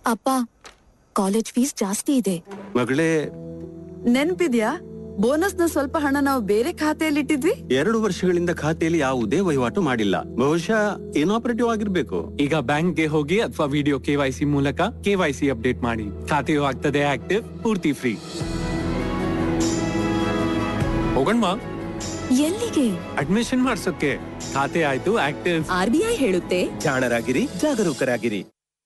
ಅಪ್ಪ college fees ಜಾಸ್ತಿ ಇದೆ ಮಗಳೇ ನೆನ್ಪಿದ್ಯಾ ಬೋನಸ್ ನ ಸ್ವಲ್ಪ ಹಣ ನಾವು ಬೇರೆ ಖಾತೆಯಲ್ಲಿ ಇಟ್ಟಿದ್ವಿ ಎರಡು ವರ್ಷಗಳಿಂದ ಖಾತೆಯಲ್ಲಿ ಯಾವುದೇ ವಹಿವಾಟು ಮಾಡಿಲ್ಲ ಬಹುಶಃ ಇನಾಪರೇಟಿವ್ ಆಗಿರ್ಬೇಕು ಈಗ ಬ್ಯಾಂಕ್ಗೆ ಹೋಗಿ ಅಥವಾ ವಿಡಿಯೋ ಕೆವೈಸಿ ಮೂಲಕ ಕೆವೈಸಿ ಅಪ್ಡೇಟ್ ಮಾಡಿ ಖಾತೆಯು ಆಗ್ತದೆ ಆಕ್ಟಿವ್ ಪೂರ್ತಿ ಫ್ರೀ ಹೋಗಣ್ವಾ ಎಲ್ಲಿಗೆ ಅಡ್ಮಿಷನ್ ಮಾಡ್ಸೋಕೆ ಖಾತೆ ಆಯ್ತು ಆಕ್ಟಿವ್ ಆರ್ಬಿಐ ಹೇಳುತ್ತೆ ಜಾಣರಾಗಿರಿ ಜಾಗರೂಕರಾಗಿರಿ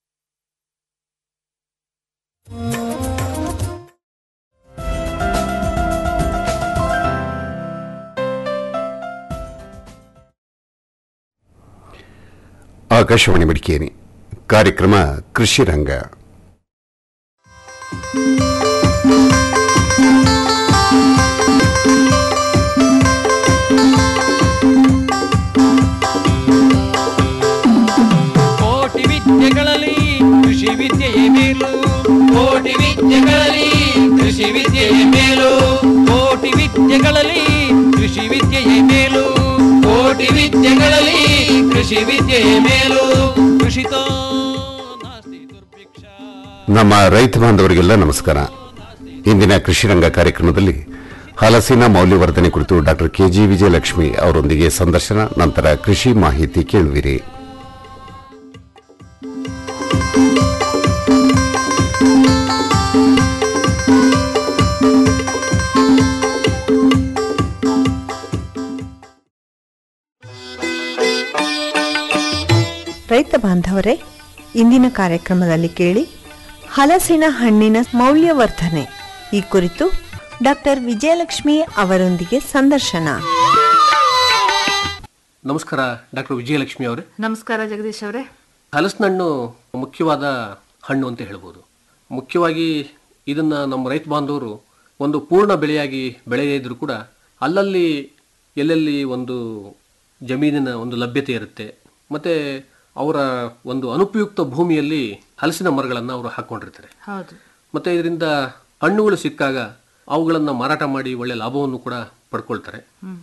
ಆಕಾಶವಾಣಿ ಮಡಿಕೇರಿ ಕಾರ್ಯಕ್ರಮ ಕೃಷಿ ರಂಗ ಕೋಟಿ ವಿದ್ಯೆಗಳಲ್ಲಿ ಕೃಷಿ ವಿದ್ಯೆಯೇ ಮೇಲು ಕೋಟಿ ವಿದ್ಯೆಗಳಲ್ಲಿ ಕೃಷಿ ವಿದ್ಯೆಯೇ ಮೇಲು ಕೋಟಿ ವಿದ್ಯೆಗಳಲ್ಲಿ ಕೃಷಿ ವಿದ್ಯೆಯೇ ಮೇಲು ಕೋಟಿ ವಿದ್ಯೆಗಳಲ್ಲಿ ಕೃಷಿ ವಿದ್ಯೆಯೇ ಮೇಲು ಕೃಷಿತೋ ನಾಸ್ತಿ ದುರ್ಭಿಕ್ಷ ನಮ್ಮ ರೈತ ಬಾಂಧವರಿಗೆಲ್ಲ ನಮಸ್ಕಾರ ಇಂದಿನ ಕೃಷಿ ರಂಗ ಕಾರ್ಯಕ್ರಮದಲ್ಲಿ ಹಲಸಿನ ಮೌಲ್ಯವರ್ಧನೆ ಕುರಿತು ಡಾಕ್ಟರ್ ಕೆಜಿ ವಿಜಯಲಕ್ಷ್ಮಿ ಅವರೊಂದಿಗೆ ಸಂದರ್ಶನ ನಂತರ ಕೃಷಿ ಮಾಹಿತಿ ಕೇಳುವಿರಿ ರೈತ ಬಾಂಧವರೇ ಇಂದಿನ ಕಾರ್ಯಕ್ರಮದಲ್ಲಿ ಕೇಳಿ ಹಲಸಿನ ಹಣ್ಣಿನ ಮೌಲ್ಯವರ್ಧನೆ ಈ ಕುರಿತು ಡಾಕ್ಟರ್ ವಿಜಯಲಕ್ಷ್ಮಿ ಅವರೊಂದಿಗೆ ಸಂದರ್ಶನ ನಮಸ್ಕಾರ ಡಾಕ್ಟರ್ ವಿಜಯಲಕ್ಷ್ಮಿ ಅವರೇ ನಮಸ್ಕಾರ ಜಗದೀಶ್ ಅವರೇ ಹಲಸಿನ ಹಣ್ಣು ಮುಖ್ಯವಾದ ಹಣ್ಣು ಅಂತ ಹೇಳ್ಬೋದು ಮುಖ್ಯವಾಗಿ ಇದನ್ನ ನಮ್ಮ ರೈತ ಬಾಂಧವರು ಒಂದು ಪೂರ್ಣ ಬೆಳೆಯಾಗಿ ಬೆಳೆಯದಿದ್ರು ಕೂಡ ಅಲ್ಲಲ್ಲಿ ಎಲ್ಲೆಲ್ಲಿ ಒಂದು ಜಮೀನಿನ ಒಂದು ಲಭ್ಯತೆ ಇರುತ್ತೆ ಮತ್ತೆ ಅವರ ಒಂದು ಅನುಪಯುಕ್ತ ಭೂಮಿಯಲ್ಲಿ ಹಲಸಿನ ಮರಗಳನ್ನು ಅವರು ಹಾಕೊಂಡಿರ್ತಾರೆ ಹೌದು ಮತ್ತೆ ಇದರಿಂದ ಹಣ್ಣುಗಳು ಸಿಕ್ಕಾಗ ಅವುಗಳನ್ನು ಮಾರಾಟ ಮಾಡಿ ಒಳ್ಳೆ ಲಾಭವನ್ನು ಕೂಡ ಪಡ್ಕೊಳ್ತಾರೆ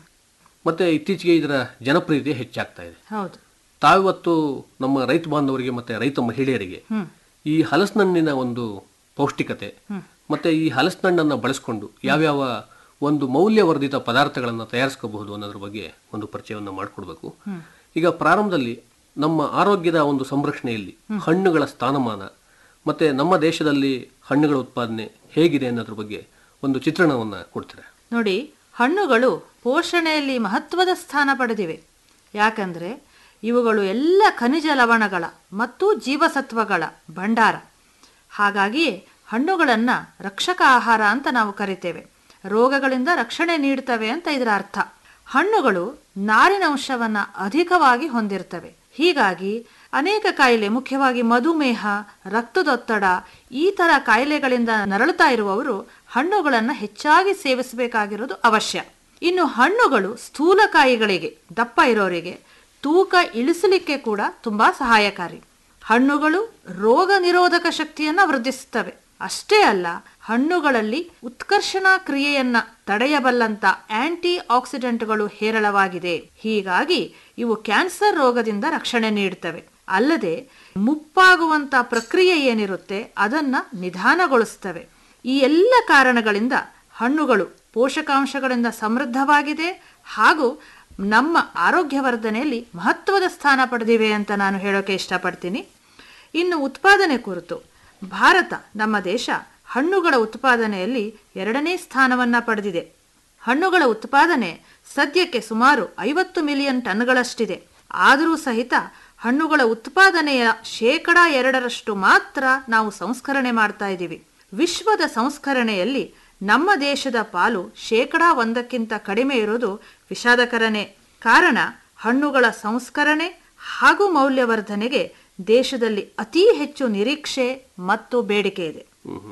ಮತ್ತೆ ಇತ್ತೀಚೆಗೆ ಇದರ ಜನಪ್ರಿಯತೆ ಹೆಚ್ಚಾಗ್ತಾ ಇದೆ ಹೌದು ತಾವಿವತ್ತು ನಮ್ಮ ರೈತ ಬಾಂಧವರಿಗೆ ಮತ್ತೆ ರೈತ ಮಹಿಳೆಯರಿಗೆ ಈ ಹಲಸಿನಣ್ಣಿನ ಒಂದು ಪೌಷ್ಟಿಕತೆ ಮತ್ತೆ ಈ ಹಲಸಿನಣ್ಣನ್ನು ಬಳಸ್ಕೊಂಡು ಯಾವ್ಯಾವ ಒಂದು ಮೌಲ್ಯವರ್ಧಿತ ಪದಾರ್ಥಗಳನ್ನು ತಯಾರಿಸ್ಕೋಬಹುದು ಅನ್ನೋದ್ರ ಬಗ್ಗೆ ಒಂದು ಪರಿಚಯವನ್ನು ಮಾಡಿಕೊಡ್ಬೇಕು ಈಗ ಪ್ರಾರಂಭದಲ್ಲಿ ನಮ್ಮ ಆರೋಗ್ಯದ ಒಂದು ಸಂರಕ್ಷಣೆಯಲ್ಲಿ ಹಣ್ಣುಗಳ ಸ್ಥಾನಮಾನ ಮತ್ತೆ ನಮ್ಮ ದೇಶದಲ್ಲಿ ಹಣ್ಣುಗಳ ಉತ್ಪಾದನೆ ಹೇಗಿದೆ ಅನ್ನೋದ್ರ ಬಗ್ಗೆ ಒಂದು ಚಿತ್ರಣವನ್ನ ಕೊಡ್ತಾರೆ ನೋಡಿ ಹಣ್ಣುಗಳು ಪೋಷಣೆಯಲ್ಲಿ ಮಹತ್ವದ ಸ್ಥಾನ ಪಡೆದಿವೆ ಯಾಕಂದ್ರೆ ಇವುಗಳು ಎಲ್ಲ ಖನಿಜ ಲವಣಗಳ ಮತ್ತು ಜೀವಸತ್ವಗಳ ಭಂಡಾರ ಹಾಗಾಗಿಯೇ ಹಣ್ಣುಗಳನ್ನು ರಕ್ಷಕ ಆಹಾರ ಅಂತ ನಾವು ಕರಿತೇವೆ ರೋಗಗಳಿಂದ ರಕ್ಷಣೆ ನೀಡ್ತವೆ ಅಂತ ಇದರ ಅರ್ಥ ಹಣ್ಣುಗಳು ನಾರಿನಂಶವನ್ನ ಅಧಿಕವಾಗಿ ಹೊಂದಿರ್ತವೆ ಹೀಗಾಗಿ ಅನೇಕ ಕಾಯಿಲೆ ಮುಖ್ಯವಾಗಿ ಮಧುಮೇಹ ರಕ್ತದೊತ್ತಡ ಈ ತರ ಕಾಯಿಲೆಗಳಿಂದ ನರಳುತ್ತಾ ಇರುವವರು ಹಣ್ಣುಗಳನ್ನು ಹೆಚ್ಚಾಗಿ ಸೇವಿಸಬೇಕಾಗಿರೋದು ಅವಶ್ಯ ಇನ್ನು ಹಣ್ಣುಗಳು ಸ್ಥೂಲಕಾಯಿಗಳಿಗೆ ದಪ್ಪ ಇರೋರಿಗೆ ತೂಕ ಇಳಿಸಲಿಕ್ಕೆ ಕೂಡ ತುಂಬಾ ಸಹಾಯಕಾರಿ ಹಣ್ಣುಗಳು ರೋಗ ನಿರೋಧಕ ಶಕ್ತಿಯನ್ನ ವೃದ್ಧಿಸುತ್ತವೆ ಅಷ್ಟೇ ಅಲ್ಲ ಹಣ್ಣುಗಳಲ್ಲಿ ಉತ್ಕರ್ಷಣಾ ಕ್ರಿಯೆಯನ್ನ ತಡೆಯಬಲ್ಲಂತ ಆಂಟಿ ಆಕ್ಸಿಡೆಂಟ್ಗಳು ಹೇರಳವಾಗಿದೆ ಹೀಗಾಗಿ ಇವು ಕ್ಯಾನ್ಸರ್ ರೋಗದಿಂದ ರಕ್ಷಣೆ ನೀಡುತ್ತವೆ ಅಲ್ಲದೆ ಮುಪ್ಪಾಗುವಂತ ಪ್ರಕ್ರಿಯೆ ಏನಿರುತ್ತೆ ಅದನ್ನ ನಿಧಾನಗೊಳಿಸ್ತವೆ ಈ ಎಲ್ಲ ಕಾರಣಗಳಿಂದ ಹಣ್ಣುಗಳು ಪೋಷಕಾಂಶಗಳಿಂದ ಸಮೃದ್ಧವಾಗಿದೆ ಹಾಗೂ ನಮ್ಮ ಆರೋಗ್ಯವರ್ಧನೆಯಲ್ಲಿ ಮಹತ್ವದ ಸ್ಥಾನ ಪಡೆದಿವೆ ಅಂತ ನಾನು ಹೇಳೋಕೆ ಇಷ್ಟಪಡ್ತೀನಿ ಇನ್ನು ಉತ್ಪಾದನೆ ಕುರಿತು ಭಾರತ ನಮ್ಮ ದೇಶ ಹಣ್ಣುಗಳ ಉತ್ಪಾದನೆಯಲ್ಲಿ ಎರಡನೇ ಸ್ಥಾನವನ್ನ ಪಡೆದಿದೆ ಹಣ್ಣುಗಳ ಉತ್ಪಾದನೆ ಸದ್ಯಕ್ಕೆ ಸುಮಾರು ಐವತ್ತು ಮಿಲಿಯನ್ ಟನ್ಗಳಷ್ಟಿದೆ ಆದರೂ ಸಹಿತ ಹಣ್ಣುಗಳ ಉತ್ಪಾದನೆಯ ಶೇಕಡ ಎರಡರಷ್ಟು ಮಾತ್ರ ನಾವು ಸಂಸ್ಕರಣೆ ಮಾಡ್ತಾ ಇದ್ದೀವಿ ವಿಶ್ವದ ಸಂಸ್ಕರಣೆಯಲ್ಲಿ ನಮ್ಮ ದೇಶದ ಪಾಲು ಶೇಕಡ ಒಂದಕ್ಕಿಂತ ಕಡಿಮೆ ಇರೋದು ವಿಷಾದಕರನೇ ಕಾರಣ ಹಣ್ಣುಗಳ ಸಂಸ್ಕರಣೆ ಹಾಗೂ ಮೌಲ್ಯವರ್ಧನೆಗೆ ದೇಶದಲ್ಲಿ ಅತಿ ಹೆಚ್ಚು ನಿರೀಕ್ಷೆ ಮತ್ತು ಬೇಡಿಕೆ ಇದೆ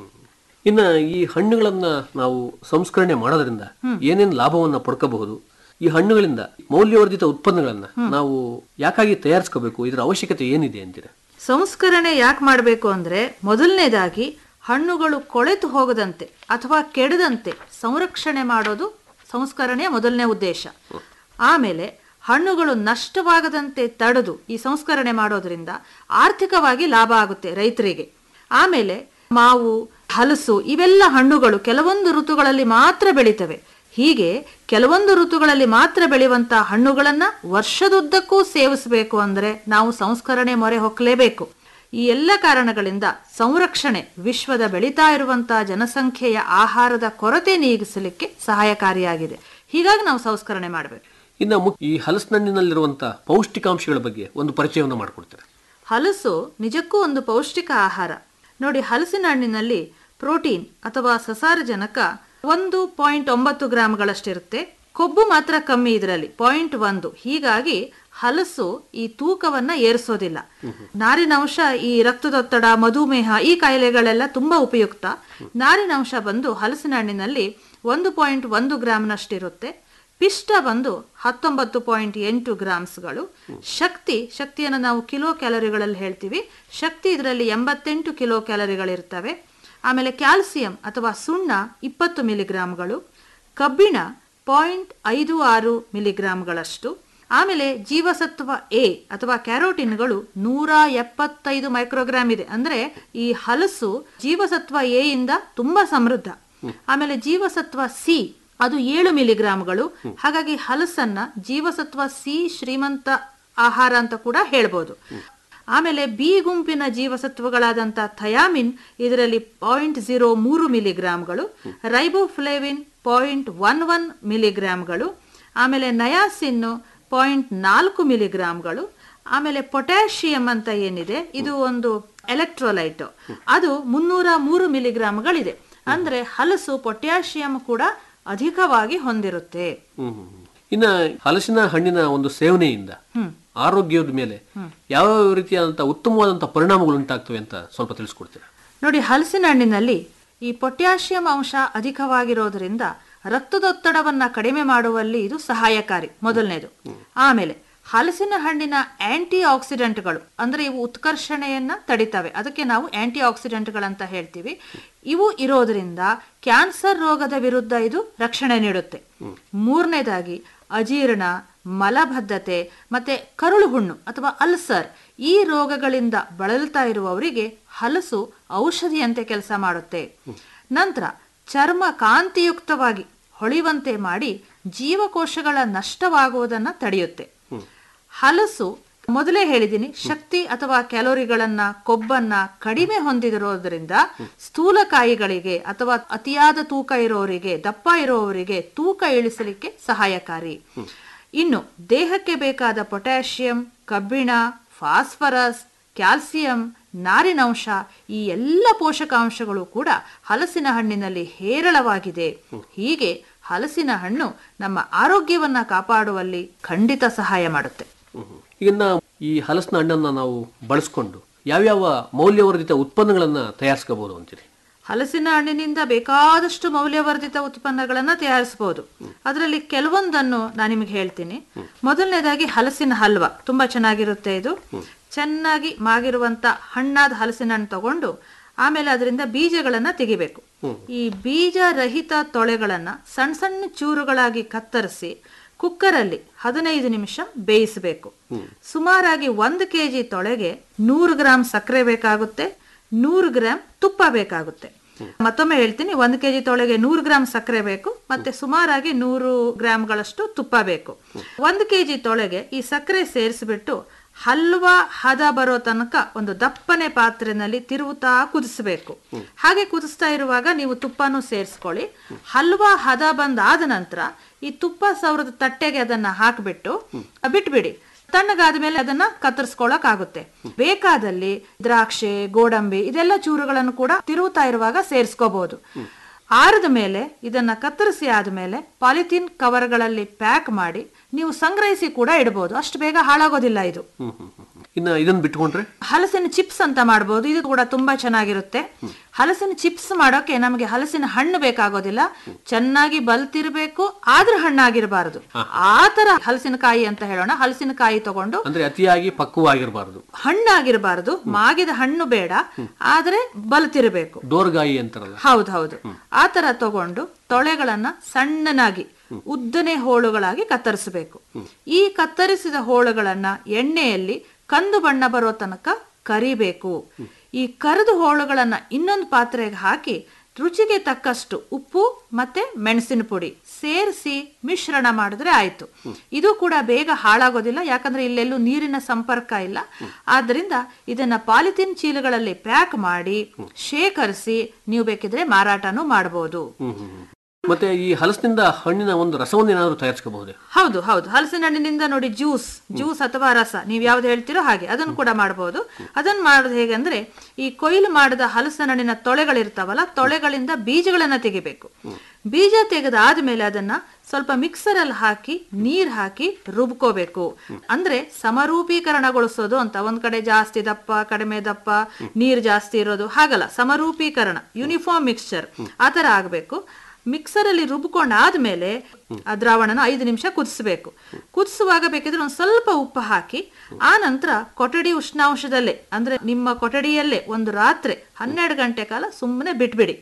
ಇನ್ನ ಈ ಹಣ್ಣುಗಳನ್ನ ನಾವು ಸಂಸ್ಕರಣೆ ಮಾಡೋದ್ರಿಂದ ಏನೇನ್ ಲಾಭವನ್ನ ಪಡ್ಕೋಬಹುದು ಈ ಹಣ್ಣುಗಳಿಂದ ಮೌಲ್ಯವರ್ಧಿತ ಉತ್ಪನ್ನಗಳನ್ನ ನಾವು ಯಾಕಾಗಿ ತಯಾರಿಸ್ಕೋಬೇಕು ಇದರ ಅವಶ್ಯಕತೆ ಏನಿದೆ ಅಂತೀರ ಸಂಸ್ಕರಣೆ ಯಾಕೆ ಮಾಡಬೇಕು ಅಂದ್ರೆ ಮೊದಲನೇದಾಗಿ ಹಣ್ಣುಗಳು ಕೊಳೆತು ಹೋಗದಂತೆ ಅಥವಾ ಕೆಡದಂತೆ ಸಂರಕ್ಷಣೆ ಮಾಡೋದು ಸಂಸ್ಕರಣೆಯ ಮೊದಲನೇ ಉದ್ದೇಶ ಆಮೇಲೆ ಹಣ್ಣುಗಳು ನಷ್ಟವಾಗದಂತೆ ತಡೆದು ಈ ಸಂಸ್ಕರಣೆ ಮಾಡೋದ್ರಿಂದ ಆರ್ಥಿಕವಾಗಿ ಲಾಭ ಆಗುತ್ತೆ ರೈತರಿಗೆ ಆಮೇಲೆ ಮಾವು ಹಲಸು ಇವೆಲ್ಲ ಹಣ್ಣುಗಳು ಕೆಲವೊಂದು ಋತುಗಳಲ್ಲಿ ಮಾತ್ರ ಬೆಳೀತವೆ ಹೀಗೆ ಕೆಲವೊಂದು ಋತುಗಳಲ್ಲಿ ಮಾತ್ರ ಬೆಳೆಯುವಂತಹ ಹಣ್ಣುಗಳನ್ನ ವರ್ಷದುದ್ದಕ್ಕೂ ಸೇವಿಸಬೇಕು ಅಂದ್ರೆ ನಾವು ಸಂಸ್ಕರಣೆ ಮೊರೆ ಹೊಕ್ಕಲೇಬೇಕು ಈ ಎಲ್ಲ ಕಾರಣಗಳಿಂದ ಸಂರಕ್ಷಣೆ ವಿಶ್ವದ ಬೆಳೀತಾ ಇರುವಂತಹ ಜನಸಂಖ್ಯೆಯ ಆಹಾರದ ಕೊರತೆ ನೀಗಿಸಲಿಕ್ಕೆ ಸಹಾಯಕಾರಿಯಾಗಿದೆ ಹೀಗಾಗಿ ನಾವು ಸಂಸ್ಕರಣೆ ಮಾಡಬೇಕು ಇನ್ನು ಮು- ಈ ಹಲಸಿನಣ್ಣಿನಲ್ಲಿರುವಂತಹ ಪೌಷ್ಟಿಕಾಂಶಗಳ ಬಗ್ಗೆ ಒಂದು ಪರಿಚಯವನ್ನು ಮಾಡಿಕೊಡ್ತಾರೆ ಹಲಸು ನಿಜಕ್ಕೂ ಒಂದು ಪೌಷ್ಟಿಕ ಆಹಾರ ನೋಡಿ ಹಲಸಿನ ಹಣ್ಣಿನಲ್ಲಿ ಪ್ರೋಟೀನ್ ಅಥವಾ ಸಸಾರಜನಕ ಒಂದು ಪಾಯಿಂಟ್ ಒಂಬತ್ತು ಗ್ರಾಂಗಳಷ್ಟಿರುತ್ತೆ ಕೊಬ್ಬು ಮಾತ್ರ ಕಮ್ಮಿ ಇದರಲ್ಲಿ ಪಾಯಿಂಟ್ ಒಂದು ಹೀಗಾಗಿ ಹಲಸು ಈ ತೂಕವನ್ನ ಏರಿಸೋದಿಲ್ಲ ನಾರಿನಂಶ ಈ ರಕ್ತದೊತ್ತಡ ಮಧುಮೇಹ ಈ ಕಾಯಿಲೆಗಳೆಲ್ಲ ತುಂಬಾ ಉಪಯುಕ್ತ ನಾರಿನಂಶ ಬಂದು ಹಲಸಿನ ಹಣ್ಣಿನಲ್ಲಿ ಒಂದು ಪಾಯಿಂಟ್ ಒಂದು ಗ್ರಾಂನಷ್ಟಿರುತ್ತೆ ಪಿಷ್ಟ ಬಂದು ಹತ್ತೊಂಬತ್ತು ಪಾಯಿಂಟ್ ಎಂಟು ಗ್ರಾಮ್ಸ್ಗಳು ಶಕ್ತಿ ಶಕ್ತಿಯನ್ನು ನಾವು ಕಿಲೋ ಕ್ಯಾಲರಿಗಳಲ್ಲಿ ಹೇಳ್ತೀವಿ ಶಕ್ತಿ ಇದರಲ್ಲಿ ಎಂಬತ್ತೆಂಟು ಕಿಲೋ ಕ್ಯಾಲರಿಗಳಿರ್ತವೆ ಆಮೇಲೆ ಕ್ಯಾಲ್ಸಿಯಂ ಅಥವಾ ಸುಣ್ಣ ಇಪ್ಪತ್ತು ಮಿಲಿಗ್ರಾಮ್ಗಳು ಕಬ್ಬಿಣ ಪಾಯಿಂಟ್ ಐದು ಆರು ಮಿಲಿಗ್ರಾಮ್ಗಳಷ್ಟು ಆಮೇಲೆ ಜೀವಸತ್ವ ಎ ಅಥವಾ ಕ್ಯಾರೋಟಿನ್ಗಳು ನೂರ ಎಪ್ಪತ್ತೈದು ಮೈಕ್ರೋಗ್ರಾಮ್ ಇದೆ ಅಂದ್ರೆ ಈ ಹಲಸು ಜೀವಸತ್ವ ಎ ಇಂದ ತುಂಬಾ ಸಮೃದ್ಧ ಆಮೇಲೆ ಜೀವಸತ್ವ ಸಿ ಅದು ಏಳು ಮಿಲಿಗ್ರಾಮ್ಗಳು ಹಾಗಾಗಿ ಹಲಸನ್ನ ಜೀವಸತ್ವ ಸಿ ಶ್ರೀಮಂತ ಆಹಾರ ಅಂತ ಕೂಡ ಹೇಳ್ಬೋದು ಆಮೇಲೆ ಬಿ ಗುಂಪಿನ ಜೀವಸತ್ವಗಳಾದಂಥ ಥಯಾಮಿನ್ ಇದರಲ್ಲಿ ಪಾಯಿಂಟ್ ಜೀರೋ ಮೂರು ಮಿಲಿಗ್ರಾಮ್ಗಳು ರೈಬೋಫ್ಲೇವಿನ್ ಪಾಯಿಂಟ್ ಒನ್ ಒನ್ ಮಿಲಿಗ್ರಾಮ್ಗಳು ಆಮೇಲೆ ನಯಾಸಿನ್ನು ಪಾಯಿಂಟ್ ನಾಲ್ಕು ಮಿಲಿಗ್ರಾಮ್ಗಳು ಆಮೇಲೆ ಪೊಟ್ಯಾಷಿಯಂ ಅಂತ ಏನಿದೆ ಇದು ಒಂದು ಎಲೆಕ್ಟ್ರೋಲೈಟ್ ಅದು ಮುನ್ನೂರ ಮೂರು ಮಿಲಿಗ್ರಾಮ್ಗಳಿದೆ ಅಂದ್ರೆ ಹಲಸು ಪೊಟ್ಯಾಷಿಯಂ ಕೂಡ ಅಧಿಕವಾಗಿ ಹೊಂದಿರುತ್ತೆ ಹ್ಮ್ ಹ್ಮ್, ಹ್ಮ್. ಇನ್ನ ಹಲಸಿನ ಹಣ್ಣಿನ ಒಂದು ಸೇವನೆಯಿಂದ ಆರೋಗ್ಯದ ಮೇಲೆ ಯಾವ ರೀತಿಯಾದಂತಹ ಉತ್ತಮವಾದಂತಹ ಪರಿಣಾಮಗಳು ಉಂಟಾಗ್ತವೆ ಅಂತ ಸ್ವಲ್ಪ ತಿಳಿಸ್ಕೊಡ್ತೀರಾ ನೋಡಿ ಹಲಸಿನ ಹಣ್ಣಿನಲ್ಲಿ ಈ ಪೊಟ್ಯಾಷಿಯಂ ಅಂಶ ಅಧಿಕವಾಗಿರೋದ್ರಿಂದ ರಕ್ತದೊತ್ತಡವನ್ನ ಕಡಿಮೆ ಮಾಡುವಲ್ಲಿ ಇದು ಸಹಾಯಕಾರಿ ಮೊದಲನೇದು ಆಮೇಲೆ ಹಲಸಿನ ಹಣ್ಣಿನ ಆಂಟಿ ಆಕ್ಸಿಡೆಂಟ್ಗಳು ಅಂದ್ರೆ ಇವು ಉತ್ಕರ್ಷಣೆಯನ್ನ ತಡಿತವೆ ಅದಕ್ಕೆ ನಾವು ಆಂಟಿ ಆಕ್ಸಿಡೆಂಟ್ಗಳಂತ ಹೇಳ್ತೀವಿ ಇವು ಇರೋದ್ರಿಂದ ಕ್ಯಾನ್ಸರ್ ರೋಗದ ವಿರುದ್ಧ ಇದು ರಕ್ಷಣೆ ನೀಡುತ್ತೆ ಮೂರನೇದಾಗಿ ಅಜೀರ್ಣ ಮಲಬದ್ಧತೆ ಮತ್ತೆ ಕರುಳು ಹುಣ್ಣು ಅಥವಾ ಅಲ್ಸರ್ ಈ ರೋಗಗಳಿಂದ ಬಳಲ್ತಾ ಇರುವವರಿಗೆ ಹಲಸು ಔಷಧಿಯಂತೆ ಕೆಲಸ ಮಾಡುತ್ತೆ ನಂತರ ಚರ್ಮ ಕಾಂತಿಯುಕ್ತವಾಗಿ ಹೊಳೆಯುವಂತೆ ಮಾಡಿ ಜೀವಕೋಶಗಳ ನಷ್ಟವಾಗುವುದನ್ನ ತಡೆಯುತ್ತೆ ಹಲಸು ಮೊದಲೇ ಹೇಳಿದ್ದೀನಿ ಶಕ್ತಿ ಅಥವಾ ಕ್ಯಾಲೋರಿಗಳನ್ನ ಕೊಬ್ಬನ್ನ ಕಡಿಮೆ ಹೊಂದಿರೋದ್ರಿಂದ ಸ್ಥೂಲಕಾಯಿಗಳಿಗೆ ಅಥವಾ ಅತಿಯಾದ ತೂಕ ಇರೋರಿಗೆ ದಪ್ಪ ಇರೋವರಿಗೆ ತೂಕ ಇಳಿಸಲಿಕ್ಕೆ ಸಹಾಯಕಾರಿ ಇನ್ನು ದೇಹಕ್ಕೆ ಬೇಕಾದ ಪೊಟ್ಯಾಷಿಯಂ ಕಬ್ಬಿಣ ಫಾಸ್ಫರಸ್ ಕ್ಯಾಲ್ಸಿಯಂ ನಾರಿನಂಶ ಈ ಎಲ್ಲ ಪೋಷಕಾಂಶಗಳು ಕೂಡ ಹಲಸಿನ ಹಣ್ಣಿನಲ್ಲಿ ಹೇರಳವಾಗಿದೆ ಹೀಗೆ ಹಲಸಿನ ಹಣ್ಣು ನಮ್ಮ ಆರೋಗ್ಯವನ್ನ ಕಾಪಾಡುವಲ್ಲಿ ಖಂಡಿತ ಸಹಾಯ ಮಾಡುತ್ತೆ ಇನ್ನ ಈ ಹಲಸಿನ ಹಣ್ಣನ್ನ ನಾವು ಬಳಸ್ಕೊಂಡು ಯಾವ್ಯಾವ ಮೌಲ್ಯವರ್ಧಿತ ಉತ್ಪನ್ನಗಳನ್ನ ತಯಾರಿಸ್ಕೋಬಹುದು ಅಂತೀರಿ ಹಲಸಿನ ಹಣ್ಣಿನಿಂದ ಬೇಕಾದಷ್ಟು ಮೌಲ್ಯವರ್ಧಿತ ಉತ್ಪನ್ನಗಳನ್ನ ತಯಾರಿಸಬಹುದು ಅದರಲ್ಲಿ ಕೆಲವೊಂದನ್ನು ನಾನು ನಿಮಗೆ ಹೇಳ್ತೀನಿ ಮೊದಲನೇದಾಗಿ ಹಲಸಿನ ಹಲ್ವಾ ತುಂಬಾ ಚೆನ್ನಾಗಿರುತ್ತೆ ಇದು ಚೆನ್ನಾಗಿ ಮಾಗಿರುವಂತ ಹಣ್ಣಾದ ಹಲಸಿನ ಹಣ್ಣು ತಗೊಂಡು ಆಮೇಲೆ ಅದರಿಂದ ಬೀಜಗಳನ್ನ ತೆಗಿಬೇಕು ಈ ಬೀಜ ರಹಿತ ತೊಳೆಗಳನ್ನ ಸಣ್ಣ ಸಣ್ಣ ಚೂರುಗಳಾಗಿ ಕತ್ತರಿಸಿ ಕುಕ್ಕರಲ್ಲಿ ಹದಿನೈದು ನಿಮಿಷ ಬೇಯಿಸಬೇಕು ಸುಮಾರಾಗಿ ಒಂದು ಕೆಜಿ ತೊಳೆಗೆ ನೂರು ಗ್ರಾಂ ಸಕ್ಕರೆ ಬೇಕಾಗುತ್ತೆ ನೂರು ಗ್ರಾಂ ತುಪ್ಪ ಬೇಕಾಗುತ್ತೆ ಮತ್ತೊಮ್ಮೆ ಹೇಳ್ತೀನಿ ಒಂದು ಕೆಜಿ ತೊಳೆಗೆ ನೂರು ಗ್ರಾಂ ಸಕ್ಕರೆ ಬೇಕು ಮತ್ತೆ ಸುಮಾರಾಗಿ ನೂರು ಗ್ರಾಂಗಳಷ್ಟು ತುಪ್ಪ ಬೇಕು ಒಂದು ಕೆಜಿ ತೊಳೆಗೆ ಈ ಸಕ್ಕರೆ ಸೇರಿಸಿಬಿಟ್ಟು ಹಲ್ವಾ ಹದ ಬರೋ ತನಕ ಒಂದು ದಪ್ಪನೆ ಪಾತ್ರೆನಲ್ಲಿ ತಿರುವುತ್ತಾ ಕುದಿಸಬೇಕು ಹಾಗೆ ಕುದಿಸ್ತಾ ಇರುವಾಗ ನೀವು ತುಪ್ಪನೂ ಸೇರಿಸ್ಕೊಳ್ಳಿ ಹಲ್ವಾ ಹದ ಬಂದಾದ ನಂತರ ಈ ತುಪ್ಪ ಸೌರದ ತಟ್ಟೆಗೆ ಅದನ್ನ ಹಾಕ್ಬಿಟ್ಟು ಬಿಟ್ಬಿಡಿ ತಣ್ಣಗಾದ ಮೇಲೆ ಅದನ್ನ ಕತ್ತರಿಸ್ಕೊಳಕ್ ಆಗುತ್ತೆ ಬೇಕಾದಲ್ಲಿ ದ್ರಾಕ್ಷೆ ಗೋಡಂಬಿ ಇದೆಲ್ಲ ಚೂರುಗಳನ್ನು ಕೂಡ ತಿರುವುತ್ತಾ ಇರುವಾಗ ಸೇರಿಸ್ಕೋಬಹುದು ಆರದ ಮೇಲೆ ಇದನ್ನ ಕತ್ತರಿಸಿ ಆದ್ಮೇಲೆ ಪಾಲಿಥೀನ್ ಕವರ್ಗಳಲ್ಲಿ ಪ್ಯಾಕ್ ಮಾಡಿ ನೀವು ಸಂಗ್ರಹಿಸಿ ಕೂಡ ಇಡಬಹುದು ಅಷ್ಟು ಬೇಗ ಹಾಳಾಗೋದಿಲ್ಲ ಇದು ಹ್ಮ್ ಹ್ಮ್ ಹ್ಮ್. ಇನ್ನ ಇದನ್ನ ಬಿಟ್ಕೊಂಡ್ರೆ ಹಲಸಿನ ಚಿಪ್ಸ್ ಅಂತ ಮಾಡಬಹುದು ಇದು ಕೂಡ ತುಂಬಾ ಚೆನ್ನಾಗಿರುತ್ತೆ ಹಲಸಿನ ಚಿಪ್ಸ್ ಮಾಡೋಕೆ ನಮಗೆ ಹಲಸಿನ ಹಣ್ಣು ಬೇಕಾಗೋದಿಲ್ಲ ಚೆನ್ನಾಗಿ ಬಲ್ತಿರ್ಬೇಕು ಆದ್ರೆ ಹಣ್ಣಾಗಿರಬಾರದು ಆ ತರ ಹಲಸಿನಕಾಯಿ ಅಂತ ಹೇಳೋಣ ಹಲಸಿನಕಾಯಿ ತಗೊಂಡು ಅಂದ್ರೆ ಅತಿಯಾಗಿ ಪಕ್ವವಾಗಿರಬಾರದು ಹಣ್ಣಾಗಿರಬಾರದು ಮಾಗಿದ ಹಣ್ಣು ಬೇಡ ಆದ್ರೆ ಬಲ್ತಿರ್ಬೇಕು ಡೋರ್ಗಾಯಿ ಅಂತಾರಲ್ಲ ಹೌದು ಹೌದು ಆ ತರ ತಗೊಂಡು ತೊಳೆಗಳನ್ನ ಸಣ್ಣನಾಗಿ ಉದ್ದನೆ ಹೋಳುಗಳಾಗಿ ಕತ್ತರಿಸಬೇಕು ಈ ಕತ್ತರಿಸಿದ ಹೋಳುಗಳನ್ನ ಎಣ್ಣೆಯಲ್ಲಿ ಕಂದು ಬಣ್ಣ ಬರೋ ತನಕ ಕರಿಬೇಕು ಈ ಕರೆದು ಹೋಳುಗಳನ್ನ ಇನ್ನೊಂದು ಪಾತ್ರೆಗೆ ಹಾಕಿ ರುಚಿಗೆ ತಕ್ಕಷ್ಟು ಉಪ್ಪು ಮತ್ತೆ ಮೆಣಸಿನ ಪುಡಿ ಸೇರಿಸಿ ಮಿಶ್ರಣ ಮಾಡಿದ್ರೆ ಆಯ್ತು ಇದು ಕೂಡ ಬೇಗ ಹಾಳಾಗೋದಿಲ್ಲ ಯಾಕಂದ್ರೆ ಇಲ್ಲೆಲ್ಲೂ ನೀರಿನ ಸಂಪರ್ಕ ಇಲ್ಲ ಆದ್ರಿಂದ ಇದನ್ನ ಪಾಲಿಥಿನ್ ಚೀಲಗಳಲ್ಲಿ ಪ್ಯಾಕ್ ಮಾಡಿ ಶೇಖರಿಸಿ ನೀವು ಬೇಕಿದ್ರೆ ಮಾರಾಟನೂ ಮಾಡಬಹುದು ಮತ್ತೆ ಈ ಹಲಸಿನಿಂದ ಹಣ್ಣಿನ ಒಂದು ರಸವನ್ನು ಏನಾದರೂ ತಯಾರಿಸ್ಕೋಬಹುದೇ ಹೌದು ಹೌದು ಹಲಸಿನ ಹಣ್ಣಿನಿಂದ ನೋಡಿ ಜ್ಯೂಸ್ ಜ್ಯೂಸ್ ಅಥವಾ ರಸ ನೀವು ಯಾವ್ದು ಹೇಳ್ತೀರೋ ಹಾಗೆ ಅದನ್ನು ಕೂಡ ಮಾಡಬಹುದು ಅದನ್ನು ಮಾಡೋದು ಹೇಗೆ ಅಂದ್ರೆ ಈ ಕೊಯ್ಲು ಮಾಡಿದ ಹಲಸಿನ ಹಣ್ಣಿನ ತೊಳೆಗಳಿರ್ತಾವಲ್ಲ ತೊಳೆಗಳಿಂದ ಬೀಜಗಳನ್ನ ತೆಗಿಬೇಕು ಬೀಜ ತೆಗೆದಾದ್ಮೇಲೆ ಅದನ್ನ ಸ್ವಲ್ಪ ಮಿಕ್ಸರ್ ಅಲ್ಲಿ ಹಾಕಿ ನೀರ್ ಹಾಕಿ ರುಬ್ಕೋಬೇಕು ಅಂದ್ರೆ ಸಮರೂಪೀಕರಣಗೊಳಿಸೋದು ಅಂತ ಒಂದ್ ಕಡೆ ಜಾಸ್ತಿ ದಪ್ಪ ಕಡಿಮೆ ದಪ್ಪ ನೀರ್ ಜಾಸ್ತಿ ಇರೋದು ಹಾಗಲ್ಲ ಸಮರೂಪೀಕರಣ ಯೂನಿಫಾರ್ಮ್ ಮಿಕ್ಸ್ಚರ್ ಆತರ ಆಗ್ಬೇಕು ಮಿಕ್ಸರ್ ಅಲ್ಲಿ ರುಬ್ಕೊಂಡಾದ್ಮೇಲೆ ಆ ದ್ರಾವಣನ ಐದು ನಿಮಿಷ ಕುದಿಸ್ಬೇಕು ಕುದಿಸುವಾಗ ಬೇಕಿದ್ರೆ ಒಂದ್ ಸ್ವಲ್ಪ ಉಪ್ಪು ಹಾಕಿ ಆ ನಂತರ ಕೊಠಡಿ ಉಷ್ಣಾಂಶದಲ್ಲೇ ಅಂದ್ರೆ ನಿಮ್ಮ ಕೊಠಡಿಯಲ್ಲೇ ಒಂದು ರಾತ್ರಿ ಹನ್ನೆರಡು ಗಂಟೆ ಕಾಲ ಸುಮ್ಮನೆ ಬಿಟ್ಬಿಡಿ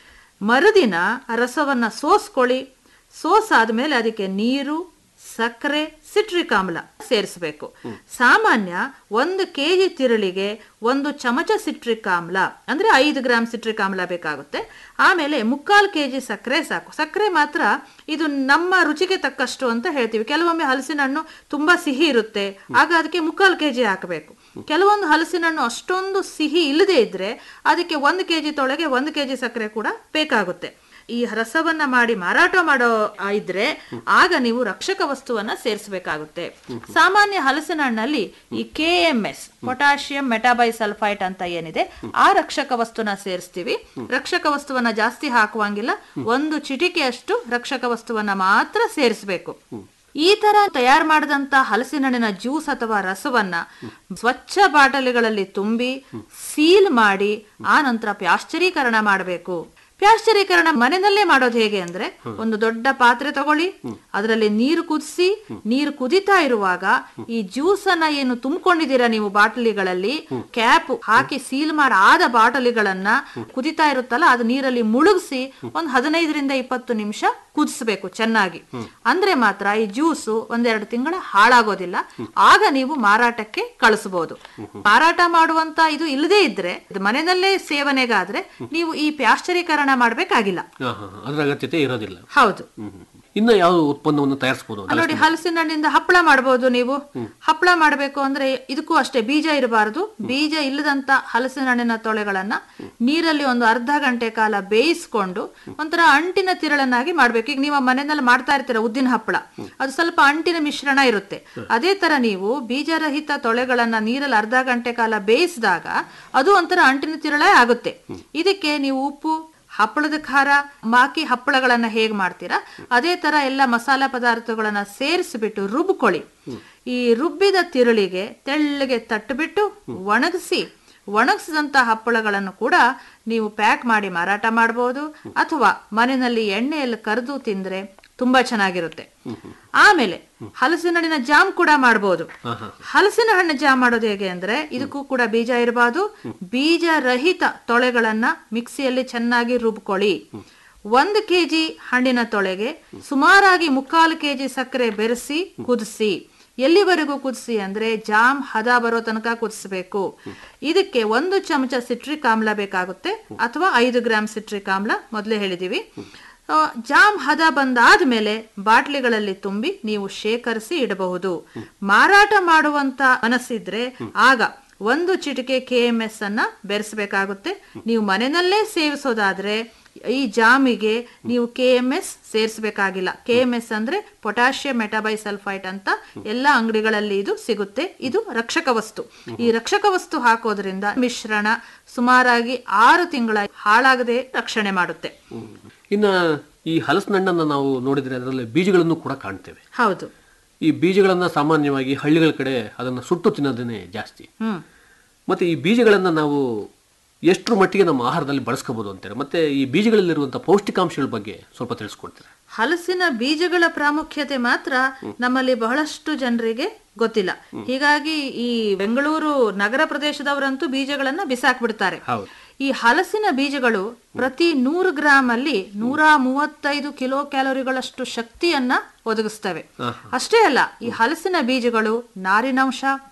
ಮರುದಿನ ಆ ರಸವನ್ನ ಸೋಸ್ಕೊಳ್ಳಿ ಸೋಸಾದ್ಮೇಲೆ ಅದಕ್ಕೆ ನೀರು ಸಕ್ಕರೆ ಸಿಟ್ರಿಕ್ ಆಮ್ಲ ಸೇರಿಸಬೇಕು ಸಾಮಾನ್ಯ ಒಂದು ಕೆಜಿ ತಿರುಳಿಗೆ ಒಂದು ಚಮಚ ಸಿಟ್ರಿಕ್ ಆಮ್ಲ ಅಂದ್ರೆ ಐದು ಗ್ರಾಮ್ ಸಿಟ್ರಿಕ್ ಆಮ್ಲ ಬೇಕಾಗುತ್ತೆ ಆಮೇಲೆ ಮುಕ್ಕಾಲು ಕೆಜಿ ಸಕ್ಕರೆ ಸಾಕು ಸಕ್ಕರೆ ಮಾತ್ರ ಇದು ನಮ್ಮ ರುಚಿಗೆ ತಕ್ಕಷ್ಟು ಅಂತ ಹೇಳ್ತೀವಿ ಕೆಲವೊಮ್ಮೆ ಹಲಸಿನ ಹಣ್ಣು ತುಂಬಾ ಸಿಹಿ ಇರುತ್ತೆ ಆಗ ಅದಕ್ಕೆ ಮುಕ್ಕಾಲು ಕೆಜಿ ಹಾಕಬೇಕು ಕೆಲವೊಂದು ಹಲಸಿನ ಹಣ್ಣು ಅಷ್ಟೊಂದು ಸಿಹಿ ಇಲ್ಲದೆ ಇದ್ರೆ ಅದಕ್ಕೆ ಒಂದು ಕೆಜಿ ತೊಳೆಗೆ ಒಂದು ಕೆಜಿ ಸಕ್ಕರೆ ಕೂಡ ಬೇಕಾಗುತ್ತೆ ಈ ರಸವನ್ನ ಮಾಡಿ ಮಾರಾಟ ಮಾಡೋ ಆ ಇದ್ರೆ ಆಗ ನೀವು ರಕ್ಷಕ ವಸ್ತುವನ್ನ ಸೇರಿಸಬೇಕಾಗುತ್ತೆ ಸಾಮಾನ್ಯ ಹಲಸಿನ ಹಣ್ಣಲ್ಲಿ ಈ K M S potassium metabisulphite ಅಂತ ಏನಿದೆ ಆ ರಕ್ಷಕ ವಸ್ತುನ ಸೇರಿಸ್ತೀವಿ ರಕ್ಷಕ ವಸ್ತುವನ್ನ ಜಾಸ್ತಿ ಹಾಕುವಂಗಿಲ್ಲ ಒಂದು ಚಿಟಿಕೆಯಷ್ಟು ರಕ್ಷಕ ವಸ್ತುವನ್ನ ಮಾತ್ರ ಸೇರಿಸಬೇಕು ಈ ತರ ತಯಾರು ಮಾಡಿದಂತ ಹಲಸಿನ ಹಣ್ಣಿನ ಜ್ಯೂಸ್ ಅಥವಾ ರಸವನ್ನ ಸ್ವಚ್ಛ ಬಾಟಲಿಗಳಲ್ಲಿ ತುಂಬಿ ಸೀಲ್ ಮಾಡಿ ಆ ನಂತರ ಪ್ಯಾಶ್ಚರೀಕರಣ ಮಾಡಬೇಕು ಪ್ಯಾಶ್ಚರೀಕರಣ ಮನೆಯಲ್ಲೇ ಮಾಡೋದು ಹೇಗೆ ಅಂದ್ರೆ ಒಂದು ದೊಡ್ಡ ಪಾತ್ರೆ ತಗೊಳ್ಳಿ ಅದರಲ್ಲಿ ನೀರು ಕುದಿಸಿ ನೀರು ಕುದಿತಾ ಇರುವಾಗ ಈ ಜ್ಯೂಸ್ ಅನ್ನ ಏನು ತುಂಬಿಕೊಂಡಿದ್ದೀರಾ ನೀವು ಬಾಟಲಿಗಳಲ್ಲಿ ಕ್ಯಾಪ್ ಹಾಕಿ ಸೀಲ್ ಮಾಡಿ ಆದ ಬಾಟಲಿಗಳನ್ನ ಕುದಿತಾ ಇರುತ್ತಲ್ಲ ಅದು ನೀರಲ್ಲಿ ಮುಳುಗಿಸಿ ಒಂದ್ ಹದಿನೈದರಿಂದ ಇಪ್ಪತ್ತು ನಿಮಿಷ ಕುದಿಸ್ಬೇಕು ಚೆನ್ನಾಗಿ ಅಂದ್ರೆ ಮಾತ್ರ ಈ ಜ್ಯೂಸು ಒಂದೆರಡು ತಿಂಗಳ ಹಾಳಾಗೋದಿಲ್ಲ ಆಗ ನೀವು ಮಾರಾಟಕ್ಕೆ ಕಳಿಸಬಹುದು ಮಾರಾಟ ಮಾಡುವಂತ ಇದು ಇಲ್ಲದೇ ಇದ್ರೆ ಇದು ಮನೆಯಲ್ಲೇ ಸೇವನೆಗಾದ್ರೆ ನೀವು ಈ ಪ್ಯಾಶ್ಚರೀಕರಣ ಮಾಡ್ಬೇಕಾಗಿಲ್ಲ ಹಾ, ಹಾ, ಅದ್ರ ಅಗತ್ಯತೆ ಇರೋದಿಲ್ಲ ಹೌದು ಇನ್ನ ಯಾವ ಉತ್ಪನ್ನವನ್ನು ತಯಾರಿಸಬಹುದು ಅಲ್ಲಿ ನೋಡಿ ಹಲಸಿನ ಹಣ್ಣಿಂದ ಹಪ್ಪಳ ಮಾಡಬಹುದು ನೀವು ಹಪ್ಪಳ ಮಾಡಬೇಕು ಅಂದ್ರೆ ಇದಕ್ಕೂ ಅಷ್ಟೇ ಬೀಜ ಇರಬಾರದು ಬೀಜ ಇಲ್ಲದಂತ ಹಲಸಿನ ಹಣ್ಣಿನ ತೊಳೆಗಳನ್ನ ನೀರಲ್ಲಿ ಒಂದು ಅರ್ಧ ಗಂಟೆ ಕಾಲ ಬೇಯಿಸ್ಕೊಂಡು ಒಂಥರ ಅಂಟಿನ ತಿರಳನ್ನಾಗಿ ಮಾಡ್ಬೇಕು ಈಗ ನೀವು ಮನೆಯಲ್ಲಿ ಮಾಡ್ತಾ ಇರ್ತೀರ ಉದ್ದಿನ ಹಪ್ಪಳ ಅದು ಸ್ವಲ್ಪ ಅಂಟಿನ ಮಿಶ್ರಣ ಇರುತ್ತೆ ಅದೇ ತರ ನೀವು ಬೀಜರಹಿತ ತೊಳೆಗಳನ್ನ ನೀರಲ್ಲಿ ಅರ್ಧ ಗಂಟೆ ಕಾಲ ಬೇಯಿಸಿದಾಗ ಅದು ಒಂಥರ ಅಂಟಿನ ತಿರಳೇ ಆಗುತ್ತೆ ಇದಕ್ಕೆ ನೀವು ಉಪ್ಪು ಹಪ್ಪಳದ ಖಾರ ಮಾಕಿ ಹಪ್ಪಳಗಳನ್ನ ಹೇಗ್ ಮಾಡ್ತೀರಾ ಅದೇ ತರ ಎಲ್ಲ ಮಸಾಲ ಪದಾರ್ಥಗಳನ್ನ ಸೇರಿಸಿಬಿಟ್ಟು ರುಬ್ಕೊಳ್ಳಿ ಈ ರುಬ್ಬಿದ ತಿರುಳಿಗೆ ತೆಳ್ಳಗೆ ತಟ್ಟುಬಿಟ್ಟು ಒಣಗಿಸಿ ಒಣಗಿಸಿದಂತ ಹಪ್ಪಳಗಳನ್ನು ಕೂಡ ನೀವು ಪ್ಯಾಕ್ ಮಾಡಿ ಮಾರಾಟ ಮಾಡಬಹುದು ಅಥವಾ ಮನೆಯಲ್ಲಿ ಎಣ್ಣೆಯಲ್ಲಿ ಕರೆದು ತಿಂದ್ರೆ ತುಂಬಾ ಚೆನ್ನಾಗಿರುತ್ತೆ ಆಮೇಲೆ ಹಲಸಿನ ಹಣ್ಣಿನ ಜಾಮ್ ಕೂಡ ಮಾಡಬಹುದು ಹಲಸಿನ ಹಣ್ಣು ಜಾಮ್ ಮಾಡೋದು ಹೇಗೆ ಅಂದ್ರೆ ಇದಕ್ಕೂ ಕೂಡ ಬೀಜ ಇರಬಾರ್ದು ಬೀಜ ರಹಿತ ತೊಳೆಗಳನ್ನ ಮಿಕ್ಸಿಯಲ್ಲಿ ಚೆನ್ನಾಗಿ ರುಬ್ಕೊಳ್ಳಿ ಒಂದು ಕೆಜಿ ಹಣ್ಣಿನ ತೊಳೆಗೆ ಸುಮಾರಾಗಿ ಮುಕ್ಕಾಲು ಕೆಜಿ ಸಕ್ಕರೆ ಬೆರೆಸಿ ಕುದಿಸಿ ಎಲ್ಲಿವರೆಗೂ ಕುದಿಸಿ ಅಂದ್ರೆ ಜಾಮ್ ಹದ ಬರೋ ತನಕ ಕುದಿಸ್ಬೇಕು ಇದಕ್ಕೆ ಒಂದು ಚಮಚ ಸಿಟ್ರಿಕ್ ಆಮ್ಲ ಬೇಕಾಗುತ್ತೆ ಅಥವಾ ಐದು ಗ್ರಾಮ್ ಸಿಟ್ರಿಕ್ ಆಮ್ಲ ಮೊದಲೇ ಹೇಳಿದೀವಿ ಆ, ಜಾಮ್ ಹದ ಬಂದಾದ್ಮೇಲೆ ಬಾಟ್ಲಿಗಳಲ್ಲಿ ತುಂಬಿ ನೀವು ಶೇಖರಿಸಿ ಇಡಬಹುದು ಮಾರಾಟ ಮಾಡುವಂತ ಮನಸ್ಸಿದ್ರೆ ಆಗ ಒಂದು ಚಿಟಿಕೆ ಕೆ ಎಂ ಎಸ್ ಅನ್ನ ಬೆರೆಸಬೇಕಾಗುತ್ತೆ ನೀವು ಮನೆಯಲ್ಲೇ ಸೇವಿಸೋದಾದ್ರೆ ಈ ಜಾಮಿಗೆ ನೀವು ಕೆ ಎಂ ಎಸ್ ಸೇರಿಸಬೇಕಾಗಿಲ್ಲ ಕೆ ಎಂ ಎಸ್ ಅಂದ್ರೆ ಪೊಟ್ಯಾಷಿಯಂ ಮೆಟಾಬೈಸಲ್ಫೈಟ್ ಅಂತ ಎಲ್ಲ ಅಂಗಡಿಗಳಲ್ಲಿ ಇದು ಸಿಗುತ್ತೆ ಇದು ರಕ್ಷಕ ವಸ್ತು ಈ ರಕ್ಷಕ ವಸ್ತು ಹಾಕೋದ್ರಿಂದ ಮಿಶ್ರಣ ಸುಮಾರಾಗಿ ಆರು ತಿಂಗಳ ಹಾಳಾಗದೆ ರಕ್ಷಣೆ ಮಾಡುತ್ತೆ ಇನ್ನ ಈ ಹಲಸಿನ ಹಣ್ಣನ್ನ ನಾವು ನೋಡಿದ್ರೆ ಅದರಲ್ಲಿ ಬೀಜಗಳನ್ನು ಕೂಡ ಕಾಣ್ತೇವೆ ಹೌದು ಈ ಬೀಜಗಳನ್ನ ಸಾಮಾನ್ಯವಾಗಿ ಹಳ್ಳಿಗಳ ಕಡೆ ಅದನ್ನ ಸುಟ್ಟು ತಿನ್ನೋದನ್ನೇ ಜಾಸ್ತಿ ಹ್ಮ್ ಮತ್ತೆ ಈ ಬೀಜಗಳನ್ನ ನಾವು ಎಷ್ಟರ ಮಟ್ಟಿಗೆ ನಮ್ಮ ಆಹಾರದಲ್ಲಿ ಬಳಸ್ಕೋಬಹುದು ಅಂತಾರೆ ಮತ್ತೆ ಈ ಬೀಜಗಳಲ್ಲಿರುವಂತಹ ಪೌಷ್ಟಿಕಾಂಶಗಳ ಬಗ್ಗೆ ಸ್ವಲ್ಪ ತಿಳಿಸ್ಕೊಡ್ತೀರಾ ಹಲಸಿನ ಬೀಜಗಳ ಪ್ರಾಮುಖ್ಯತೆ ಮಾತ್ರ ನಮ್ಮಲ್ಲಿ ಬಹಳಷ್ಟು ಜನರಿಗೆ ಗೊತ್ತಿಲ್ಲ ಹೀಗಾಗಿ ಈ ಬೆಂಗಳೂರು ನಗರ ಪ್ರದೇಶದವರಂತೂ ಬೀಜಗಳನ್ನ ಬಿಸಾಕ್ಬಿಡ್ತಾರೆ ಹೌದು ಈ ಹಲಸಿನ ಬೀಜಗಳು ಪ್ರತಿ ನೂರು ಗ್ರಾಮ್ ಅಲ್ಲಿ ನೂರ ಮೂವತ್ತೈದು ಕಿಲೋ ಕ್ಯಾಲೋರಿಗಳಷ್ಟು ಶಕ್ತಿಯನ್ನ ಒದಗಿಸ್ತವೆ ಅಷ್ಟೇ ಅಲ್ಲ ಈ ಹಲಸಿನ ಬೀಜಗಳು ನಾರಿನಂಶ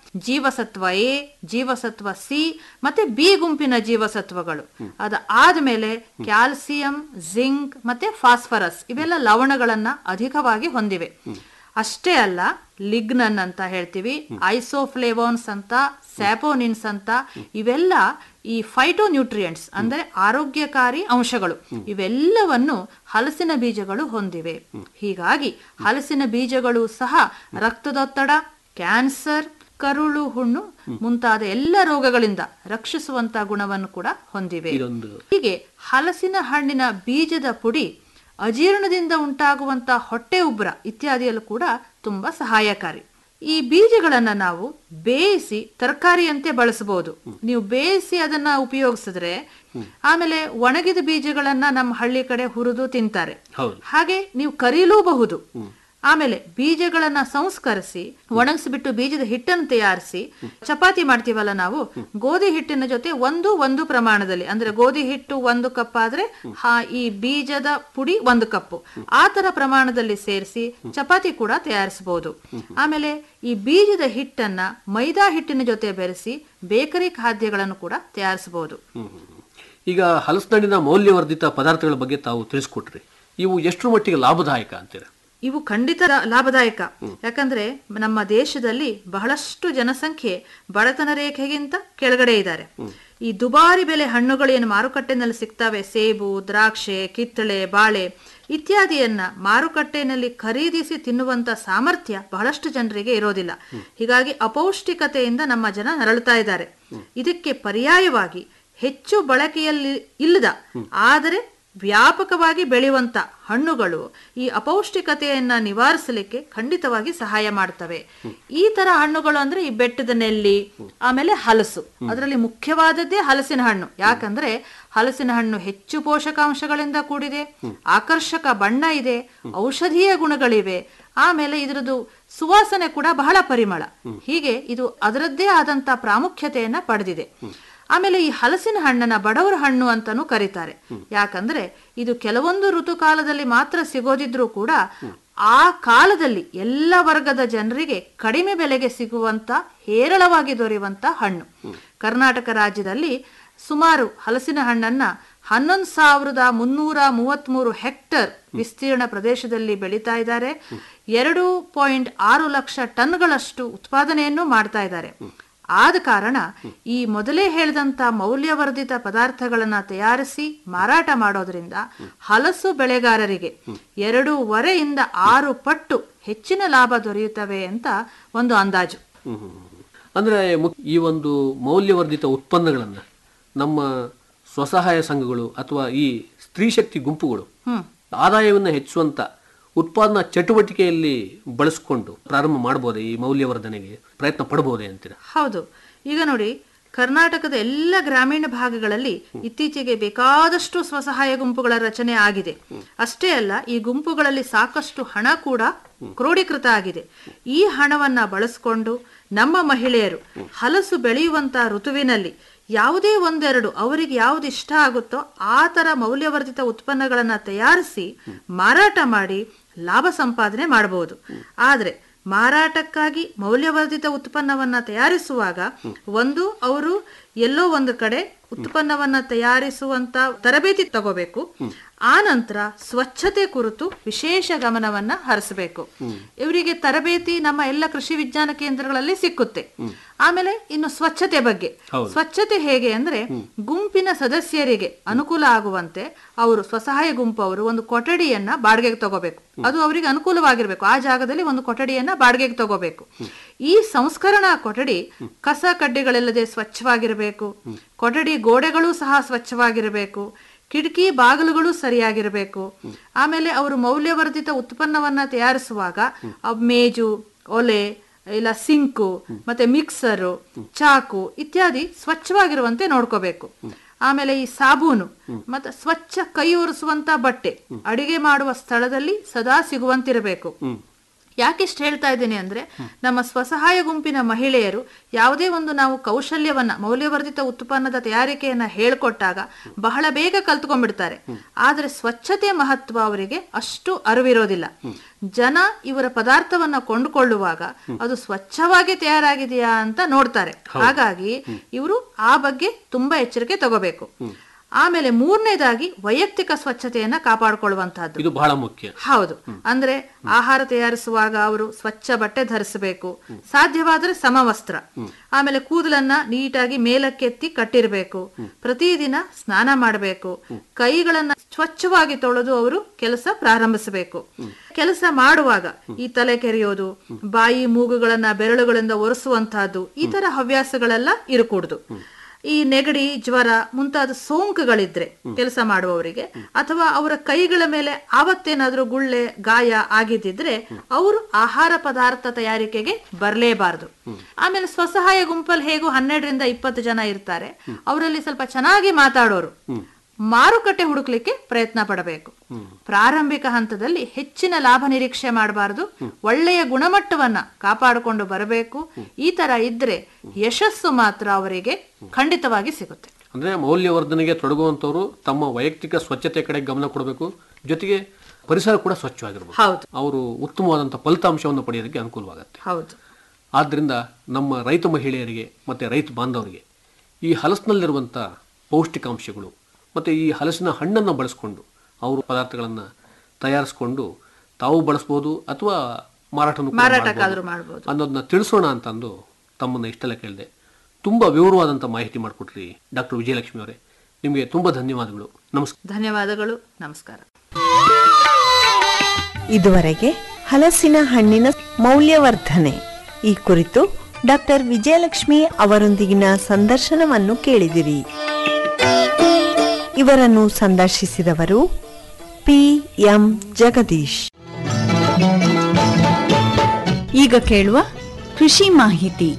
ಜೀವಸತ್ವ ಎ ಜೀವಸತ್ವ ಸಿ ಮತ್ತೆ ಬಿ ಗುಂಪಿನ ಜೀವಸತ್ವಗಳು ಅದ ಆದ್ಮೇಲೆ ಕ್ಯಾಲ್ಸಿಯಂ ಜಿಂಕ್ ಮತ್ತೆ ಫಾಸ್ಫರಸ್ ಇವೆಲ್ಲ ಲವಣಗಳನ್ನ ಅಧಿಕವಾಗಿ ಹೊಂದಿವೆ ಅಷ್ಟೇ ಅಲ್ಲ ಲಿಗ್ನನ್ ಅಂತ ಹೇಳ್ತೀವಿ ಐಸೋಫ್ಲೇವೋನ್ಸ್ ಅಂತ ಸ್ಯಾಪೋನಿನ್ಸ್ ಅಂತ ಇವೆಲ್ಲ ಈ ಫೈಟೋನ್ಯೂಟ್ರಿಯೆಂಟ್ಸ್ ಅಂದ್ರೆ ಆರೋಗ್ಯಕಾರಿ ಅಂಶಗಳು ಇವೆಲ್ಲವನ್ನು ಹಲಸಿನ ಬೀಜಗಳು ಹೊಂದಿವೆ ಹೀಗಾಗಿ ಹಲಸಿನ ಬೀಜಗಳು ಸಹ ರಕ್ತದೊತ್ತಡ ಕ್ಯಾನ್ಸರ್ ಕರುಳು ಹುಣ್ಣು ಮುಂತಾದ ಎಲ್ಲ ರೋಗಗಳಿಂದ ರಕ್ಷಿಸುವಂತ ಗುಣವನ್ನು ಕೂಡ ಹೊಂದಿವೆ ಇದೊಂದು ಹೀಗೆ ಹಲಸಿನ ಹಣ್ಣಿನ ಬೀಜದ ಪುಡಿ ಅಜೀರ್ಣದಿಂದ ಉಂಟಾಗುವಂತ ಹೊಟ್ಟೆ ಉಬ್ರ ಇತ್ಯಾದಿಯಲ್ಲೂ ಕೂಡ ತುಂಬಾ ಸಹಾಯಕಾರಿ ಈ ಬೀಜಗಳನ್ನ ನಾವು ಬೇಯಿಸಿ ತರಕಾರಿಯಂತೆ ಬಳಸಬಹುದು ನೀವು ಬೇಯಿಸಿ ಅದನ್ನ ಉಪಯೋಗಿಸಿದ್ರೆ ಆಮೇಲೆ ಒಣಗಿದ ಬೀಜಗಳನ್ನ ನಮ್ಮ ಹಳ್ಳಿ ಕಡೆ ಹುರಿದು ತಿಂತಾರೆ ಹೌದು ಹಾಗೆ ನೀವು ಕರೀಲೂಬಹುದು ಆಮೇಲೆ ಬೀಜಗಳನ್ನ ಸಂಸ್ಕರಿಸಿ ಒಣಗಿಸ್ಬಿಟ್ಟು ಬೀಜದ ಹಿಟ್ಟನ್ನು ತಯಾರಿಸಿ ಚಪಾತಿ ಮಾಡ್ತೀವಲ್ಲ ನಾವು ಗೋಧಿ ಹಿಟ್ಟಿನ ಜೊತೆ ಒಂದು ಒಂದು ಪ್ರಮಾಣದಲ್ಲಿ ಅಂದ್ರೆ ಗೋಧಿ ಹಿಟ್ಟು ಒಂದು ಕಪ್ ಆದ್ರೆ ಹಾ- ಈ ಬೀಜದ ಪುಡಿ ಒಂದು ಕಪ್ಪು ಆ ತರ ಪ್ರಮಾಣದಲ್ಲಿ ಸೇರಿಸಿ ಚಪಾತಿ ಕೂಡ ತಯಾರಿಸಬಹುದು ಆಮೇಲೆ ಈ ಬೀಜದ ಹಿಟ್ಟನ್ನ ಮೈದಾ ಹಿಟ್ಟಿನ ಜೊತೆ ಬೆರೆಸಿ ಬೇಕರಿ ಖಾದ್ಯಗಳನ್ನು ಕೂಡ ತಯಾರಿಸಬಹುದು ಈಗ ಹಲಸಿನಹಣ್ಣಿನ ಮೌಲ್ಯವರ್ಧಿತ ಪದಾರ್ಥಗಳ ಬಗ್ಗೆ ತಾವು ತಿಳಿಸ್ಕೊಟ್ರಿ ಇವು ಎಷ್ಟರ ಮಟ್ಟಿಗೆ ಲಾಭದಾಯಕ ಅಂತೀರ ಇವು ಖಂಡಿತ ಲಾ- ಲಾಭದಾಯಕ ಯಾಕಂದ್ರೆ ನಮ್ಮ ದೇಶದಲ್ಲಿ ಬಹಳಷ್ಟು ಜನಸಂಖ್ಯೆ ಬಡತನ ರೇಖೆಗಿಂತ ಕೆಳಗಡೆ ಇದ್ದಾರೆ ಈ ದುಬಾರಿ ಬೆಲೆ ಹಣ್ಣುಗಳು ಏನು ಮಾರುಕಟ್ಟೆನಲ್ಲಿ ಸಿಗ್ತವೆ ಸೇಬು ದ್ರಾಕ್ಷೆ ಕಿತ್ತಳೆ ಬಾಳೆ ಇತ್ಯಾದಿಯನ್ನ ಮಾರುಕಟ್ಟೆಯಲ್ಲಿ ಖರೀದಿಸಿ ತಿನ್ನುವಂತ ಸಾಮರ್ಥ್ಯ ಬಹಳಷ್ಟು ಜನರಿಗೆ ಇರೋದಿಲ್ಲ ಹೀಗಾಗಿ ಅಪೌಷ್ಟಿಕತೆಯಿಂದ ನಮ್ಮ ಜನ ನರಳುತ್ತಾ ಇದ್ದಾರೆ ಇದಕ್ಕೆ ಪರ್ಯಾಯವಾಗಿ ಹೆಚ್ಚು ಬಳಕೆಯಲ್ಲಿ ಇಲ್ಲದ ಆದರೆ ವ್ಯಾಪಕವಾಗಿ ಬೆಳೆಯುವಂತ ಹಣ್ಣುಗಳು ಈ ಅಪೌಷ್ಟಿಕತೆಯನ್ನ ನಿವಾರಿಸಲಿಕ್ಕೆ ಖಂಡಿತವಾಗಿ ಸಹಾಯ ಮಾಡ್ತವೆ ಈ ತರ ಹಣ್ಣುಗಳು ಅಂದ್ರೆ ಈ ಬೆಟ್ಟದ ನೆಲ್ಲಿ ಆಮೇಲೆ ಹಲಸು ಅದರಲ್ಲಿ ಮುಖ್ಯವಾದದ್ದೇ ಹಲಸಿನ ಹಣ್ಣು ಯಾಕಂದ್ರೆ ಹಲಸಿನ ಹಣ್ಣು ಹೆಚ್ಚು ಪೋಷಕಾಂಶಗಳಿಂದ ಕೂಡಿದೆ ಆಕರ್ಷಕ ಬಣ್ಣ ಇದೆ ಔಷಧೀಯ ಗುಣಗಳಿವೆ ಆಮೇಲೆ ಇದರದು ಸುವಾಸನೆ ಕೂಡ ಬಹಳ ಪರಿಮಳ ಹೀಗೆ ಇದು ಅದರದ್ದೇ ಆದಂತ ಪ್ರಾಮುಖ್ಯತೆಯನ್ನ ಪಡೆದಿದೆ ಆಮೇಲೆ ಈ ಹಲಸಿನ ಹಣ್ಣನ್ನ ಬಡವರ ಹಣ್ಣು ಅಂತಾನೂ ಕರೀತಾರೆ ಯಾಕಂದ್ರೆ ಇದು ಕೆಲವೊಂದು ಋತುಕಾಲದಲ್ಲಿ ಮಾತ್ರ ಸಿಗೋದಿದ್ರೂ ಕೂಡ ಆ ಕಾಲದಲ್ಲಿ ಎಲ್ಲ ವರ್ಗದ ಜನರಿಗೆ ಕಡಿಮೆ ಬೆಲೆಗೆ ಸಿಗುವಂತ ಹೇರಳವಾಗಿ ದೊರೆಯುವಂತ ಹಣ್ಣು ಕರ್ನಾಟಕ ರಾಜ್ಯದಲ್ಲಿ ಸುಮಾರು ಹಲಸಿನ ಹಣ್ಣನ್ನ ಹನ್ನೊಂದು ಸಾವಿರದ ಮುನ್ನೂರ ಮೂವತ್ಮೂರು ಹೆಕ್ಟರ್ ವಿಸ್ತೀರ್ಣ ಪ್ರದೇಶದಲ್ಲಿ ಬೆಳೀತಾ ಇದ್ದಾರೆ ಎರಡು ಪಾಯಿಂಟ್ ಆರು ಲಕ್ಷ ಟನ್ಗಳಷ್ಟು ಉತ್ಪಾದನೆಯನ್ನು ಮಾಡ್ತಾ ಇದ್ದಾರೆ ಆದ ಕಾರಣ ಈ ಮೊದಲೇ ಹೇಳಿದಂತ ಮೌಲ್ಯವರ್ಧಿತ ಪದಾರ್ಥಗಳನ್ನ ತಯಾರಿಸಿ ಮಾರಾಟ ಮಾಡೋದ್ರಿಂದ ಹಲಸು ಬೆಳೆಗಾರರಿಗೆ ಎರಡೂವರೆಯಿಂದ ಆರು ಪಟ್ಟು ಹೆಚ್ಚಿನ ಲಾಭ ದೊರೆಯುತ್ತವೆ ಅಂತ ಒಂದು ಅಂದಾಜು ಅಂದ್ರೆ ಮು- ಈ ಒಂದು ಮೌಲ್ಯವರ್ಧಿತ ಉತ್ಪನ್ನಗಳನ್ನ ನಮ್ಮ ಸ್ವಸಹಾಯ ಸಂಘಗಳು ಅಥವಾ ಈ ಸ್ತ್ರೀ ಶಕ್ತಿ ಗುಂಪುಗಳು ಆದಾಯವನ್ನು ಹೆಚ್ಚಿಸುವಂತ ಉತ್ಪಾದನಾ ಚಟುವಟಿಕೆಯಲ್ಲಿ ಬಳಸಿಕೊಂಡು ಪ್ರಾರಂಭ ಮಾಡಬಹುದೇ ಈ ಮೌಲ್ಯವರ್ಧನೆಗೆ ಪ್ರಯತ್ನ ಪಡಬಹುದೇ ಅಂತೀರಾ ಹೌದು ಈಗ ನೋಡಿ ಕರ್ನಾಟಕದ ಎಲ್ಲ ಗ್ರಾಮೀಣ ಭಾಗಗಳಲ್ಲಿ ಇತ್ತೀಚೆಗೆ ಬೇಕಾದಷ್ಟು ಸ್ವಸಹಾಯ ಗುಂಪುಗಳ ರಚನೆ ಆಗಿದೆ ಅಷ್ಟೇ ಅಲ್ಲ ಈ ಗುಂಪುಗಳಲ್ಲಿ ಸಾಕಷ್ಟು ಹಣ ಕೂಡ ಕ್ರೋಢೀಕೃತ ಆಗಿದೆ ಈ ಹಣವನ್ನ ಬಳಸಿಕೊಂಡು ನಮ್ಮ ಮಹಿಳೆಯರು ಹಲಸು ಬೆಳೆಯುವಂತ ಋತುವಿನಲ್ಲಿ ಯಾವುದೇ ಒಂದೆರಡು ಅವರಿಗೆ ಯಾವ್ದು ಇಷ್ಟ ಆಗುತ್ತೋ ಆ ತರ ಮೌಲ್ಯವರ್ಧಿತ ಉತ್ಪನ್ನಗಳನ್ನ ತಯಾರಿಸಿ ಮಾರಾಟ ಮಾಡಿ ಲಾಭ ಸಂಪಾದನೆ ಮಾಡಬಹುದು ಆದ್ರೆ ಮಾರಾಟಕ್ಕಾಗಿ ಮೌಲ್ಯವರ್ಧಿತ ಉತ್ಪನ್ನವನ್ನ ತಯಾರಿಸುವಾಗ ಒಂದು ಅವರು ಎಲ್ಲೋ ಒಂದು ಕಡೆ ಉತ್ಪನ್ನವನ್ನ ತಯಾರಿಸುವಂತ ತರಬೇತಿ ತಗೋಬೇಕು ಆ ನಂತರ ಸ್ವಚ್ಛತೆ ಕುರಿತು ವಿಶೇಷ ಗಮನವನ್ನ ಹರಿಸಬೇಕು ಇವರಿಗೆ ತರಬೇತಿ ನಮ್ಮ ಎಲ್ಲ ಕೃಷಿ ವಿಜ್ಞಾನ ಕೇಂದ್ರಗಳಲ್ಲಿ ಸಿಕ್ಕುತ್ತೆ ಆಮೇಲೆ ಇನ್ನು ಸ್ವಚ್ಛತೆ ಬಗ್ಗೆ ಸ್ವಚ್ಛತೆ ಹೇಗೆ ಅಂದ್ರೆ ಗುಂಪಿನ ಸದಸ್ಯರಿಗೆ ಅನುಕೂಲ ಆಗುವಂತೆ ಅವರು ಸ್ವಸಹಾಯ ಗುಂಪು ಅವರು ಒಂದು ಕೊಠಡಿಯನ್ನ ಬಾಡಿಗೆಗೆ ತಗೋಬೇಕು ಅದು ಅವರಿಗೆ ಅನುಕೂಲವಾಗಿರ್ಬೇಕು ಆ ಜಾಗದಲ್ಲಿ ಒಂದು ಕೊಠಡಿಯನ್ನ ಬಾಡಿಗೆಗೆ ತಗೋಬೇಕು ಈ ಸಂಸ್ಕರಣಾ ಕೊಠಡಿ ಕಸ ಕಡ್ಡಿಗಳಿಲ್ಲದೆ ಸ್ವಚ್ಛವಾಗಿರಬೇಕು ಕೊಠಡಿ ಗೋಡೆಗಳು ಸಹ ಸ್ವಚ್ಛವಾಗಿರಬೇಕು ಕಿಟಕಿ ಬಾಗಿಲುಗಳು ಸರಿಯಾಗಿರಬೇಕು ಆಮೇಲೆ ಅವರು ಮೌಲ್ಯವರ್ಧಿತ ಉತ್ಪನ್ನವನ್ನ ತಯಾರಿಸುವಾಗ ಆ ಮೇಜು ಒಲೆ ಇಲ್ಲ ಸಿಂಕು ಮತ್ತೆ ಮಿಕ್ಸರು ಚಾಕು ಇತ್ಯಾದಿ ಸ್ವಚ್ಛವಾಗಿರುವಂತೆ ನೋಡ್ಕೋಬೇಕು ಆಮೇಲೆ ಈ ಸಾಬೂನು ಮತ್ತೆ ಸ್ವಚ್ಛ ಕೈ ಒರೆಸುವಂತ ಬಟ್ಟೆ ಅಡಿಗೆ ಮಾಡುವ ಸ್ಥಳದಲ್ಲಿ ಸದಾ ಸಿಗುವಂತಿರಬೇಕು ಯಾಕಿಷ್ಟು ಹೇಳ್ತಾ ಇದ್ದೀನಿ ಅಂದ್ರೆ ನಮ್ಮ ಸ್ವಸಹಾಯ ಗುಂಪಿನ ಮಹಿಳೆಯರು ಯಾವುದೇ ಒಂದು ನಾವು ಕೌಶಲ್ಯವನ್ನ ಮೌಲ್ಯವರ್ಧಿತ ಉತ್ಪನ್ನದ ತಯಾರಿಕೆಯನ್ನ ಹೇಳ್ಕೊಟ್ಟಾಗ ಬಹಳ ಬೇಗ ಕಲ್ತ್ಕೊಂಡ್ಬಿಡ್ತಾರೆ ಆದ್ರೆ ಸ್ವಚ್ಛತೆಯ ಮಹತ್ವ ಅವರಿಗೆ ಅಷ್ಟು ಅರಿವಿರೋದಿಲ್ಲ ಜನ ಇವರ ಪದಾರ್ಥವನ್ನ ಕೊಂಡುಕೊಳ್ಳುವಾಗ ಅದು ಸ್ವಚ್ಛವಾಗಿ ತಯಾರಾಗಿದೆಯಾ ಅಂತ ನೋಡ್ತಾರೆ ಹಾಗಾಗಿ ಇವರು ಆ ಬಗ್ಗೆ ತುಂಬಾ ಎಚ್ಚರಿಕೆ ತಗೋಬೇಕು ಆಮೇಲೆ ಮೂರನೇದಾಗಿ ವೈಯಕ್ತಿಕ ಸ್ವಚ್ಛತೆಯನ್ನ ಕಾಪಾಡಿಕೊಳ್ಳುವಂತಹದ್ದು ಇದು ಬಹಳ ಮುಖ್ಯ ಹೌದು ಅಂದ್ರೆ ಆಹಾರ ತಯಾರಿಸುವಾಗ ಅವರು ಸ್ವಚ್ಛ ಬಟ್ಟೆ ಧರಿಸಬೇಕು ಸಾಧ್ಯವಾದ್ರೆ ಸಮವಸ್ತ್ರ ಆಮೇಲೆ ಕೂದಲನ್ನ ನೀಟಾಗಿ ಮೇಲಕ್ಕೆತ್ತಿ ಕಟ್ಟಿರ್ಬೇಕು ಪ್ರತಿದಿನ ಸ್ನಾನ ಮಾಡಬೇಕು ಕೈಗಳನ್ನ ಸ್ವಚ್ಛವಾಗಿ ತೊಳೆದು ಅವರು ಕೆಲಸ ಪ್ರಾರಂಭಿಸಬೇಕು ಕೆಲಸ ಮಾಡುವಾಗ ಈ ತಲೆ ಕೆರೆಯೋದು ಬಾಯಿ ಮೂಗುಗಳನ್ನ ಬೆರಳುಗಳಿಂದ ಒರೆಸುವಂತಹದ್ದು ಈ ತರ ಹವ್ಯಾಸಗಳೆಲ್ಲ ಇರಕೂಡುದು ಈ ನೆಗಡಿ ಜ್ವರ ಮುಂತಾದ ಸೋಂಕುಗಳಿದ್ರೆ ಕೆಲಸ ಮಾಡುವವರಿಗೆ ಅಥವಾ ಅವರ ಕೈಗಳ ಮೇಲೆ ಆವತ್ತೇನಾದ್ರೂ ಗುಳ್ಳೆ ಗಾಯ ಆಗಿದ್ದಿದ್ರೆ ಅವರು ಆಹಾರ ಪದಾರ್ಥ ತಯಾರಿಕೆಗೆ ಬರಲೇಬಾರದು ಆಮೇಲೆ ಸ್ವಸಹಾಯ ಗುಂಪಲ್ಲಿ ಹೇಗೂ ಹನ್ನೆರಡರಿಂದ ಇಪ್ಪತ್ತು ಜನ ಇರ್ತಾರೆ ಅವರಲ್ಲಿ ಸ್ವಲ್ಪ ಚೆನ್ನಾಗಿ ಮಾತಾಡೋರು ಮಾರುಕಟ್ಟೆ ಹುಡುಕ್ಲಿಕ್ಕೆ ಪ್ರಯತ್ನ ಪಡಬೇಕು ಪ್ರಾರಂಭಿಕ ಹಂತದಲ್ಲಿ ಹೆಚ್ಚಿನ ಲಾಭ ನಿರೀಕ್ಷೆ ಮಾಡಬಾರದು ಒಳ್ಳೆಯ ಗುಣಮಟ್ಟವನ್ನ ಕಾಪಾಡಿಕೊಂಡು ಬರಬೇಕು ಈ ತರ ಇದ್ರೆ ಯಶಸ್ಸು ಮಾತ್ರ ಅವರಿಗೆ ಖಂಡಿತವಾಗಿ ಸಿಗುತ್ತೆ ಅಂದ್ರೆ ಮೌಲ್ಯವರ್ಧನೆಗೆ ತೊಡಗುವಂತವರು ತಮ್ಮ ವೈಯಕ್ತಿಕ ಸ್ವಚ್ಛತೆ ಕಡೆ ಗಮನ ಕೊಡಬೇಕು ಜೊತೆಗೆ ಪರಿಸರ ಕೂಡ ಸ್ವಚ್ಛವಾಗಿರ್ಬೇಕು ಹೌದು ಅವರು ಉತ್ತಮವಾದಂತಹ ಫಲಿತಾಂಶವನ್ನು ಪಡೆಯೋದಕ್ಕೆ ಅನುಕೂಲವಾಗುತ್ತೆ ಹೌದು ಆದ್ದರಿಂದ ನಮ್ಮ ರೈತ ಮಹಿಳೆಯರಿಗೆ ಮತ್ತು ರೈತ ಬಾಂಧವರಿಗೆ ಈ ಹಲಸಿನಲ್ಲಿರುವಂಥ ಪೌಷ್ಟಿಕಾಂಶಗಳು ಮತ್ತು ಈ ಹಲಸಿನ ಹಣ್ಣನ್ನು ಬಳಸ್ಕೊಂಡು ಅವರು ಪದಾರ್ಥಗಳನ್ನು ತಯಾರಿಸ್ಕೊಂಡು ತಾವು ಬಳಸ್ಬೋದು ಅಥವಾ ಮಾರಾಟನೂ ಕೂಡ ಮಾರಾಟಕ್ಕಾದ್ರೂ ಮಾಡ್ಬೋದು ಮಾಡ್ಬೋದು ಅನ್ನೋದನ್ನ ತಿಳಿಸೋಣ ಅಂತಂದು ತಮ್ಮನ್ನ ಇಷ್ಟೆಲ್ಲ ಕೇಳಿದೆ ತುಂಬ ವಿವರವಾದಂಥ ಮಾಹಿತಿ ಮಾಡಿಕೊಟ್ರಿ ಡಾಕ್ಟರ್ ವಿಜಯಲಕ್ಷ್ಮಿ ಅವರೇ ನಿಮಗೆ ತುಂಬ ಧನ್ಯವಾದಗಳು ನಮಸ್ಕಾರ ಧನ್ಯವಾದಗಳು ನಮಸ್ಕಾರ ಇದುವರೆಗೆ ಹಲಸಿನ ಹಣ್ಣಿನ ಮೌಲ್ಯವರ್ಧನೆ ಈ ಕುರಿತು ಡಾಕ್ಟರ್ ವಿಜಯಲಕ್ಷ್ಮಿ ಅವರೊಂದಿಗಿನ ಸಂದರ್ಶನವನ್ನು ಕೇಳಿದಿರಿ ಇವರನ್ನು ಸಂದರ್ಶಿಸಿದವರು ಪಿ ಎಂ ಜಗದೀಶ್ ಈಗ ಕೇಳುವ ಕೃಷಿ ಮಾಹಿತಿ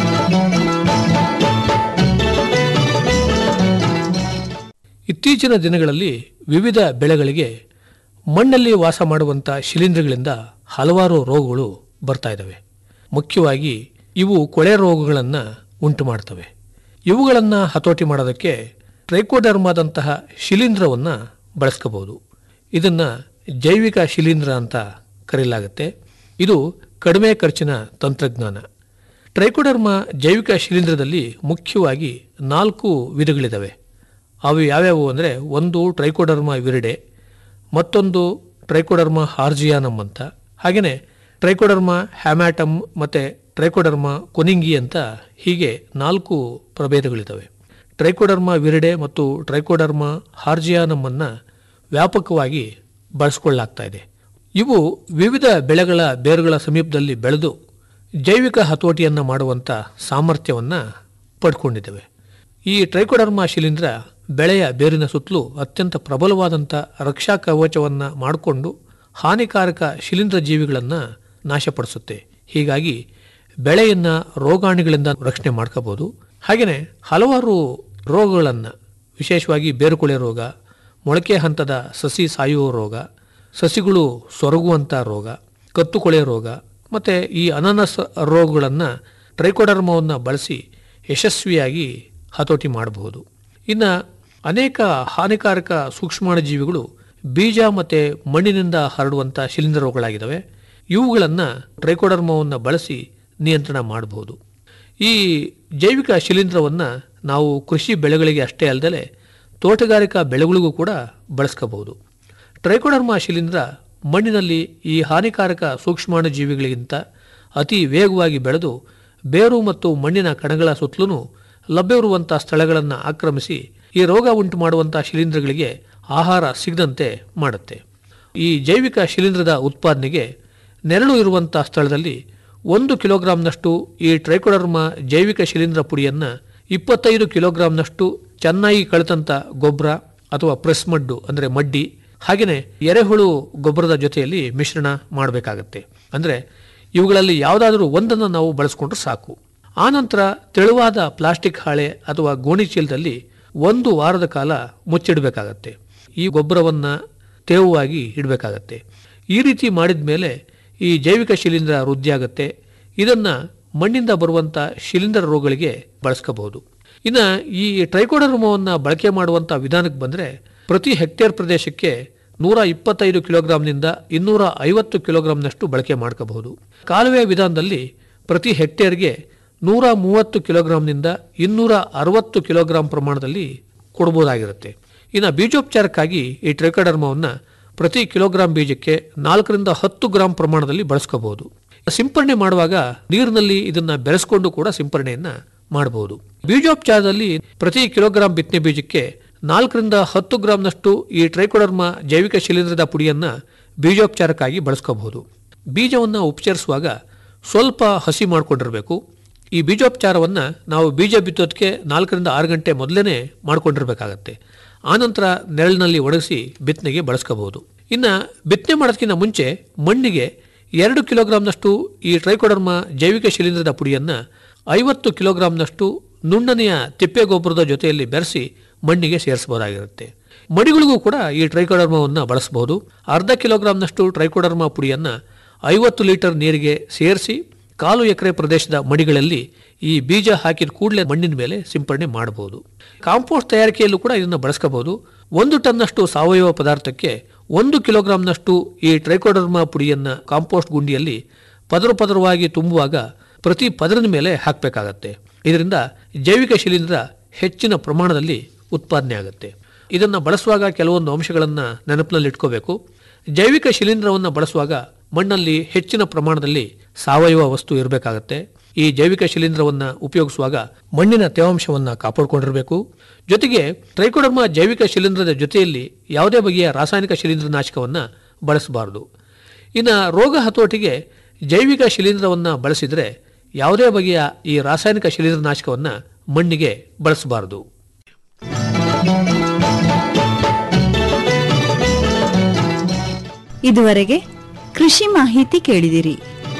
ಇತ್ತೀಚಿನ ದಿನಗಳಲ್ಲಿ ವಿವಿಧ ಬೆಳೆಗಳಿಗೆ ಮಣ್ಣಲ್ಲಿ ವಾಸ ಮಾಡುವಂಥ ಶಿಲೀಂಧ್ರಗಳಿಂದ ಹಲವಾರು ರೋಗಗಳು ಬರ್ತಾ ಇದ್ದಾವೆ ಮುಖ್ಯವಾಗಿ ಇವು ಕೊಳೆ ರೋಗಗಳನ್ನು ಉಂಟು ಮಾಡ್ತವೆ ಇವುಗಳನ್ನು ಹತೋಟಿ ಮಾಡೋದಕ್ಕೆ ಟ್ರೈಕೋಡರ್ಮಾದಂತಹ ಶಿಲೀಂಧ್ರವನ್ನು ಬಳಸ್ಕೋಬಹುದು ಇದನ್ನು ಜೈವಿಕ ಶಿಲೀಂಧ್ರ ಅಂತ ಕರೆಯಲಾಗುತ್ತೆ ಇದು ಕಡಿಮೆ ಖರ್ಚಿನ ತಂತ್ರಜ್ಞಾನ ಟ್ರೈಕೋಡರ್ಮಾ ಜೈವಿಕ ಶಿಲೀಂಧ್ರದಲ್ಲಿ ಮುಖ್ಯವಾಗಿ ನಾಲ್ಕು ವಿಧಗಳಿದ್ದಾವೆ ಅವು ಯಾವ್ಯಾವು ಅಂದರೆ ಒಂದು ಟ್ರೈಕೋಡರ್ಮಾ ವಿರಿಡೆ ಮತ್ತೊಂದು ಟ್ರೈಕೋಡರ್ಮಾ ಹಾರ್ಜಿಯಾನಮ್ ಅಂತ ಹಾಗೆಯೇ ಟ್ರೈಕೋಡರ್ಮಾ ಹ್ಯಾಮ್ಯಾಟಮ್ ಮತ್ತು ಟ್ರೈಕೋಡರ್ಮಾ ಕೊನಿಂಗಿ ಅಂತ ಹೀಗೆ ನಾಲ್ಕು ಪ್ರಭೇದಗಳಿದ್ದಾವೆ ಟ್ರೈಕೋಡರ್ಮಾ ವಿರಿಡೆ ಮತ್ತು ಟ್ರೈಕೋಡರ್ಮಾ ಹಾರ್ಜಿಯಾನಮ್ ಅನ್ನು ವ್ಯಾಪಕವಾಗಿ ಬಳಸಿಕೊಳ್ಳಲಾಗ್ತಾ ಇದೆ ಇವು ವಿವಿಧ ಬೆಳೆಗಳ ಬೇರುಗಳ ಸಮೀಪದಲ್ಲಿ ಬೆಳೆದು ಜೈವಿಕ ಹತೋಟಿಯನ್ನು ಮಾಡುವಂಥ ಸಾಮರ್ಥ್ಯವನ್ನು ಪಡ್ಕೊಂಡಿದ್ದೇವೆ ಈ ಟ್ರೈಕೋಡರ್ಮಾ ಶಿಲೀಂಧ್ರ ಬೆಳೆಯ ಬೇರಿನ ಸುತ್ತಲೂ ಅತ್ಯಂತ ಪ್ರಬಲವಾದಂಥ ರಕ್ಷಾ ಕವಚವನ್ನು ಮಾಡಿಕೊಂಡು ಹಾನಿಕಾರಕ ಶಿಲೀಂಧ್ರ ಜೀವಿಗಳನ್ನು ನಾಶಪಡಿಸುತ್ತೆ ಹೀಗಾಗಿ ಬೆಳೆಯನ್ನು ರೋಗಾಣುಗಳಿಂದ ರಕ್ಷಣೆ ಮಾಡ್ಕೋಬೋದು ಹಾಗೆಯೇ ಹಲವಾರು ರೋಗಗಳನ್ನು ವಿಶೇಷವಾಗಿ ಬೇರುಕೊಳೆ ರೋಗ ಮೊಳಕೆ ಹಂತದ ಸಸಿ ಸಾಯುವ ರೋಗ ಸಸಿಗಳು ಸೊರಗುವಂಥ ರೋಗ ಕತ್ತುಕೊಳೆ ರೋಗ ಮತ್ತು ಈ ಅನನಸ್ ರೋಗಗಳನ್ನು ಟ್ರೈಕೋಡರ್ಮವನ್ನು ಬಳಸಿ ಯಶಸ್ವಿಯಾಗಿ ಹತೋಟಿ ಮಾಡಬಹುದು ಇನ್ನು ಅನೇಕ ಹಾನಿಕಾರಕ ಸೂಕ್ಷ್ಮಾಣುಜೀವಿಗಳು ಬೀಜ ಮತ್ತು ಮಣ್ಣಿನಿಂದ ಹರಡುವಂಥ ಶಿಲೀಂಧ್ರ ರೋಗಗಳಾಗಿದ್ದಾವೆ ಇವುಗಳನ್ನು ಟ್ರೈಕೋಡರ್ಮವನ್ನು ಬಳಸಿ ನಿಯಂತ್ರಣ ಮಾಡಬಹುದು ಈ ಜೈವಿಕ ಶಿಲೀಂಧ್ರವನ್ನು ನಾವು ಕೃಷಿ ಬೆಳೆಗಳಿಗೆ ಅಷ್ಟೇ ಅಲ್ಲದೆ ತೋಟಗಾರಿಕಾ ಬೆಳೆಗಳಿಗೂ ಕೂಡ ಬಳಸ್ಕೋಬಹುದು ಟ್ರೈಕೋಡರ್ಮಾ ಶಿಲೀಂಧ್ರ ಮಣ್ಣಿನಲ್ಲಿ ಈ ಹಾನಿಕಾರಕ ಸೂಕ್ಷ್ಮಾಣುಜೀವಿಗಳಿಗಿಂತ ಅತಿ ವೇಗವಾಗಿ ಬೆಳೆದು ಬೇರು ಮತ್ತು ಮಣ್ಣಿನ ಕಣಗಳ ಸುತ್ತಲೂ ಲಭ್ಯವಿರುವಂಥ ಸ್ಥಳಗಳನ್ನು ಆಕ್ರಮಿಸಿ ಈ ರೋಗ ಉಂಟು ಮಾಡುವಂಥ ಶಿಲೀಂಧ್ರಗಳಿಗೆ ಆಹಾರ ಸಿಗದಂತೆ ಮಾಡುತ್ತೆ ಈ ಜೈವಿಕ ಶಿಲೀಂಧ್ರದ ಉತ್ಪಾದನೆಗೆ ನೆರಳು ಇರುವಂಥ ಸ್ಥಳದಲ್ಲಿ ಒಂದು ಕಿಲೋಗ್ರಾಂನಷ್ಟು ಈ ಟ್ರೈಕೋಡರ್ಮಾ ಜೈವಿಕ ಶಿಲೀಂಧ್ರ ಪುಡಿಯನ್ನು ಇಪ್ಪತ್ತೈದು ಕಿಲೋಗ್ರಾಂನಷ್ಟು ಚೆನ್ನಾಗಿ ಕಳೆದಂಥ ಗೊಬ್ಬರ ಅಥವಾ ಪ್ರೆಸ್ ಮಡ್ಡು ಅಂದರೆ ಮಡ್ಡಿ ಹಾಗೆಯೇ ಎರೆಹುಳು ಗೊಬ್ಬರದ ಜೊತೆಯಲ್ಲಿ ಮಿಶ್ರಣ ಮಾಡಬೇಕಾಗತ್ತೆ ಅಂದರೆ ಇವುಗಳಲ್ಲಿ ಯಾವುದಾದ್ರೂ ಒಂದನ್ನು ನಾವು ಬಳಸ್ಕೊಂಡ್ರೆ ಸಾಕು ಆನಂತರ ತೆಳುವಾದ ಪ್ಲಾಸ್ಟಿಕ್ ಹಾಳೆ ಅಥವಾ ಗೋಣಿ ಚೀಲದಲ್ಲಿ ಒಂದು ವಾರದ ಕಾಲ ಮುಚ್ಚಿಡಬೇಕಾಗತ್ತೆ ಈ ಗೊಬ್ಬರವನ್ನು ತೇವವಾಗಿ ಇಡಬೇಕಾಗತ್ತೆ ಈ ರೀತಿ ಮಾಡಿದ ಮೇಲೆ ಈ ಜೈವಿಕ ಶಿಲೀಂಧ್ರ ವೃದ್ಧಿಯಾಗುತ್ತೆ ಇದನ್ನು ಮಣ್ಣಿಂದ ಬರುವಂಥ ಶಿಲೀಂಧ್ರ ರೋಗಗಳಿಗೆ ಬಳಸ್ಕೋಬಹುದು ಇನ್ನು ಈ ಟ್ರೈಕೋಡರ್ಮವನ್ನು ಬಳಕೆ ಮಾಡುವಂಥ ವಿಧಾನಕ್ಕೆ ಬಂದರೆ ಪ್ರತಿ ಹೆಕ್ಟೇರ್ ಪ್ರದೇಶಕ್ಕೆ ನೂರ ಇಪ್ಪತ್ತೈದು ಕಿಲೋಗ್ರಾಂನಿಂದ ಇನ್ನೂರ ಐವತ್ತು ಕಿಲೋಗ್ರಾಂನಷ್ಟು ಬಳಕೆ ಮಾಡ್ಕೋಬಹುದು ಕಾಲುವೆ ವಿಧಾನದಲ್ಲಿ ಪ್ರತಿ ಹೆಕ್ಟೇರ್ಗೆ ನೂರ ಮೂವತ್ತು ಕಿಲೋಗ್ರಾಂನಿಂದ ಇನ್ನೂರ ಅರವತ್ತು ಕಿಲೋಗ್ರಾಂ ಪ್ರಮಾಣದಲ್ಲಿ ಕೊಡ್ಬೋದಾಗಿರುತ್ತೆ ಇನ್ನು ಬೀಜೋಪಚಾರಕ್ಕಾಗಿ ಈ ಟ್ರೈಕೋಡರ್ಮವನ್ನು ಪ್ರತಿ ಕಿಲೋಗ್ರಾಂ ಬೀಜಕ್ಕೆ ನಾಲ್ಕರಿಂದ ಹತ್ತು ಗ್ರಾಂ ಪ್ರಮಾಣದಲ್ಲಿ ಬಳಸ್ಕೋಬಹುದು ಸಿಂಪರಣೆ ಮಾಡುವಾಗ ನೀರಿನಲ್ಲಿ ಇದನ್ನ ಬೆರೆಸ್ಕೊಂಡು ಕೂಡ ಸಿಂಪರಣೆಯನ್ನ ಮಾಡಬಹುದು ಬೀಜೋಪಚಾರದಲ್ಲಿ ಪ್ರತಿ ಕಿಲೋಗ್ರಾಂ ಬಿತ್ತನೆ ಬೀಜಕ್ಕೆ ನಾಲ್ಕರಿಂದ ಹತ್ತು ಗ್ರಾಂನಷ್ಟು ಈ ಟ್ರೈಕೋಡರ್ಮ ಜೈವಿಕ ಶಿಲೀಂಧ್ರದ ಪುಡಿಯನ್ನ ಬೀಜೋಪಚಾರಕ್ಕಾಗಿ ಬಳಸ್ಕೋಬಹುದು ಬೀಜವನ್ನು ಉಪಚರಿಸುವಾಗ ಸ್ವಲ್ಪ ಹಸಿ ಮಾಡಿಕೊಂಡಿರಬೇಕು ಈ ಬೀಜೋಪಚಾರವನ್ನು ನಾವು ಬೀಜ ಬಿತ್ತೋದಕ್ಕೆ ನಾಲ್ಕರಿಂದ ಆರು ಗಂಟೆ ಮೊದಲೇ ಮಾಡ್ಕೊಂಡಿರ್ಬೇಕಾಗತ್ತೆ ಆನಂತರ ನೆರಳಿನಲ್ಲಿ ಒಣಗಿಸಿ ಬಿತ್ತನೆಗೆ ಬಳಸ್ಕೋಬಹುದು ಇನ್ನು ಬಿತ್ತನೆ ಮಾಡೋದಕ್ಕಿಂತ ಮುಂಚೆ ಮಣ್ಣಿಗೆ ಎರಡು ಕಿಲೋಗ್ರಾಂನಷ್ಟು ಈ ಟ್ರೈಕೋಡರ್ಮ ಜೈವಿಕ ಶಿಲೀಂಧ್ರದ ಪುಡಿಯನ್ನು ಐವತ್ತು ಕಿಲೋಗ್ರಾಂನಷ್ಟು ನುಣ್ಣನೆಯ ತಿಪ್ಪೆ ಗೊಬ್ಬರದ ಜೊತೆಯಲ್ಲಿ ಬೆರೆಸಿ ಮಣ್ಣಿಗೆ ಸೇರಿಸಬಹುದಾಗಿರುತ್ತೆ ಮಡಿಗಳಿಗೂ ಕೂಡ ಈ ಟ್ರೈಕೋಡರ್ಮವನ್ನು ಬಳಸಬಹುದು ಅರ್ಧ ಕಿಲೋಗ್ರಾಂನಷ್ಟು ಟ್ರೈಕೋಡರ್ಮ ಪುಡಿಯನ್ನು ಐವತ್ತು ಲೀಟರ್ ನೀರಿಗೆ ಸೇರಿಸಿ ಕಾಲು ಎಕರೆ ಪ್ರದೇಶದ ಮಡಿಗಳಲ್ಲಿ ಈ ಬೀಜ ಹಾಕಿದ ಕೂಡಲೇ ಮಣ್ಣಿನ ಮೇಲೆ ಸಿಂಪಡಣೆ ಮಾಡಬಹುದು ಕಾಂಪೋಸ್ಟ್ ತಯಾರಿಕೆಯಲ್ಲೂ ಕೂಡ ಇದನ್ನು ಬಳಸ್ಕೋಬಹುದು ಒಂದು ಟನ್ನಷ್ಟು ಸಾವಯವ ಪದಾರ್ಥಕ್ಕೆ ಒಂದು ಕಿಲೋಗ್ರಾಂನಷ್ಟು ಈ ಟ್ರೈಕೋಡರ್ಮ ಪುಡಿಯನ್ನು ಕಾಂಪೋಸ್ಟ್ ಗುಂಡಿಯಲ್ಲಿ ಪದರ ಪದರವಾಗಿ ತುಂಬುವಾಗ ಪ್ರತಿ ಪದರದ ಮೇಲೆ ಹಾಕಬೇಕಾಗತ್ತೆ ಇದರಿಂದ ಜೈವಿಕ ಶಿಲೀಂಧ್ರ ಹೆಚ್ಚಿನ ಪ್ರಮಾಣದಲ್ಲಿ ಉತ್ಪಾದನೆ ಆಗುತ್ತೆ ಇದನ್ನು ಬಳಸುವಾಗ ಕೆಲವೊಂದು ಅಂಶಗಳನ್ನು ನೆನಪಿನಲ್ಲಿ ಇಟ್ಕೋಬೇಕು ಜೈವಿಕ ಶಿಲೀಂಧ್ರವನ್ನು ಬಳಸುವಾಗ ಮಣ್ಣಲ್ಲಿ ಹೆಚ್ಚಿನ ಪ್ರಮಾಣದಲ್ಲಿ ಸಾವಯವ ವಸ್ತು ಇರಬೇಕಾಗತ್ತೆ ಈ ಜೈವಿಕ ಶಿಲೀಂಧ್ರವನ್ನು ಉಪಯೋಗಿಸುವಾಗ ಮಣ್ಣಿನ ತೇವಾಂಶವನ್ನು ಕಾಪಾಡಿಕೊಂಡಿರಬೇಕು ಜೊತೆಗೆ ಟ್ರೈಕೋಡರ್ಮ ಜೈವಿಕ ಶಿಲೀಂಧ್ರದ ಜೊತೆಯಲ್ಲಿ ಯಾವುದೇ ಬಗೆಯ ರಾಸಾಯನಿಕ ಶಿಲೀಂಧ್ರನಾಶಕವನ್ನು ಬಳಸಬಾರದು ಇನ್ನು ರೋಗ ಹತೋಟಿಗೆ ಜೈವಿಕ ಶಿಲೀಂಧ್ರವನ್ನು ಬಳಸಿದರೆ ಯಾವುದೇ ಬಗೆಯ ಈ ರಾಸಾಯನಿಕ ಶಿಲೀಂಧ್ರನಾಶಕವನ್ನು ಮಣ್ಣಿಗೆ ಬಳಸಬಾರದು ಇದುವರೆಗೆ ಕೃಷಿ ಮಾಹಿತಿ ಕೇಳಿದಿರಿ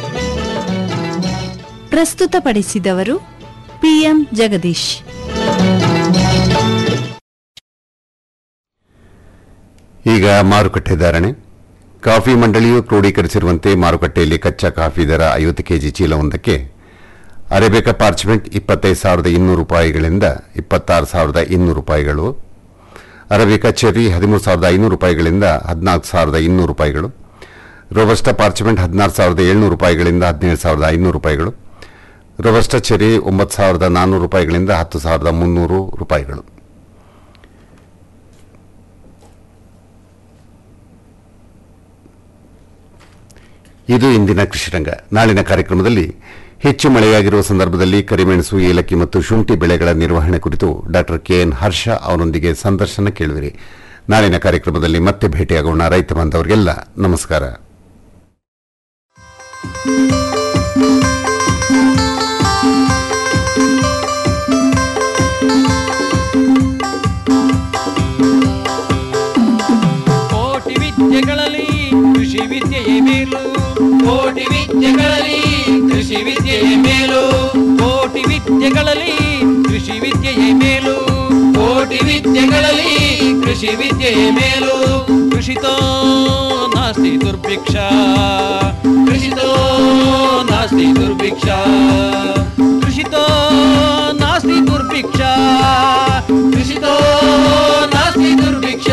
ಪ್ರಸ್ತುತಪಡಿಸಿದವರು ಪಿಎಂ ಜಗದೀಶ್ ಈಗ ಮಾರುಕಟ್ಟೆ ಧಾರಣೆ ಕಾಫಿ ಮಂಡಳಿಯು ಕ್ರೋಢೀಕರಿಸಿರುವಂತೆ ಮಾರುಕಟ್ಟೆಯಲ್ಲಿ ಕಚ್ಚಾ ಕಾಫಿ ದರ ಐವತ್ತು ಕೆಜಿ ಚೀಲವೊಂದಕ್ಕೆ ಅರೇಬಿಕಾ ಪಾರ್ಚ್ಮೆಂಟ್ ಇಪ್ಪತ್ತೈದು ಸಾವಿರದ ಇನ್ನೂರು ರೂಪಾಯಿಗಳಿಂದ ಇಪ್ಪತ್ತಾರು ಸಾವಿರದ ಇನ್ನೂರು ರೂಪಾಯಿಗಳು ಅರೇಬಿಕಾ ಚೆರ್ರಿ ಹದಿಮೂರು ಸಾವಿರದ ಐನೂರು ರೂಪಾಯಿಗಳಿಂದ ಹದಿನಾಲ್ಕು ಸಾವಿರದ ಇನ್ನೂರು ರೂಪಾಯಿಗಳು ರೋಬಸ್ಟಾ ಪಾರ್ಚ್ಮೆಂಟ್ ಹದಿನಾರು ಸಾವಿರದ ಏಳ್ನೂರು ರೂಪಾಯಿಗಳಿಂದ ಹದಿನೇಳು ಸಾವಿರದ ಐನೂರು ರೂಪಾಯಿಗಳು ರೋಬಸ್ಟಾ ಚೆರ್ರಿ ಒಂಬತ್ತು ಸಾವಿರದ ನಾನ್ನೂರು ರೂಪಾಯಿಗಳಿಂದ ಹತ್ತು ಸಾವಿರದ ಮುನ್ನೂರು ರೂಪಾಯಿಗಳು ಇದು ಇಂದಿನ ಕೃಷಿರಂಗ ನಾಳಿನ ಕಾರ್ಯಕ್ರಮದಲ್ಲಿ ಹೆಚ್ಚು ಮಳೆಯಾಗಿರುವ ಸಂದರ್ಭದಲ್ಲಿ ಕರಿಮೆಣಸು ಏಲಕ್ಕಿ ಮತ್ತು ಶುಂಠಿ ಬೆಳೆಗಳ ನಿರ್ವಹಣೆ ಕುರಿತು ಡಾಕ್ಟರ್ ಕೆಎನ್ ಹರ್ಷ ಅವರೊಂದಿಗೆ ಸಂದರ್ಶನ ಕೇಳುವಿರಿ ನಾಳಿನ ಕಾರ್ಯಕ್ರಮದಲ್ಲಿ ಮತ್ತೆ ಭೇಟಿಯಾಗೋಣ ರೈತ ಬಾಂಧವರಿಗೆಲ್ಲ ನಮಸ್ಕಾರ ಕೋಟಿ ವಿದ್ಯೆಗಳಲ್ಲಿ ಕೃಷಿ ವಿದ್ಯೆಯೇ ಮೇಲು ಕೋಟಿ ವಿದ್ಯೆಗಳಲ್ಲಿ ಕೃಷಿ ವಿದ್ಯೆಯೇ ಮೇಲು ಕೋಟಿ ವಿದ್ಯೆಗಳಲ್ಲಿ ಕೃಷಿ ವಿದ್ಯೆಯೇ ಮೇಲು ಕೋಟಿ ವಿದ್ಯೆಗಳಲ್ಲಿ ಕೃಷಿ ವಿದ್ಯೆಯೇ ಮೇಲು ಕೃಷಿತೋ ನಾಸ್ತಿ ದುರ್ಭಿಕ್ಷ ಕೃಷಿತೋ ನಾಸ್ತಿ ದುರ್ಭಿಕ್ಷ ಕೃಷಿತೋ ನಾಸ್ತಿ ದುರ್ಭಿಕ್ಷ ಕೃಷಿತೋ ನಾಸ್ತಿ ದುರ್ಭಿಕ್ಷ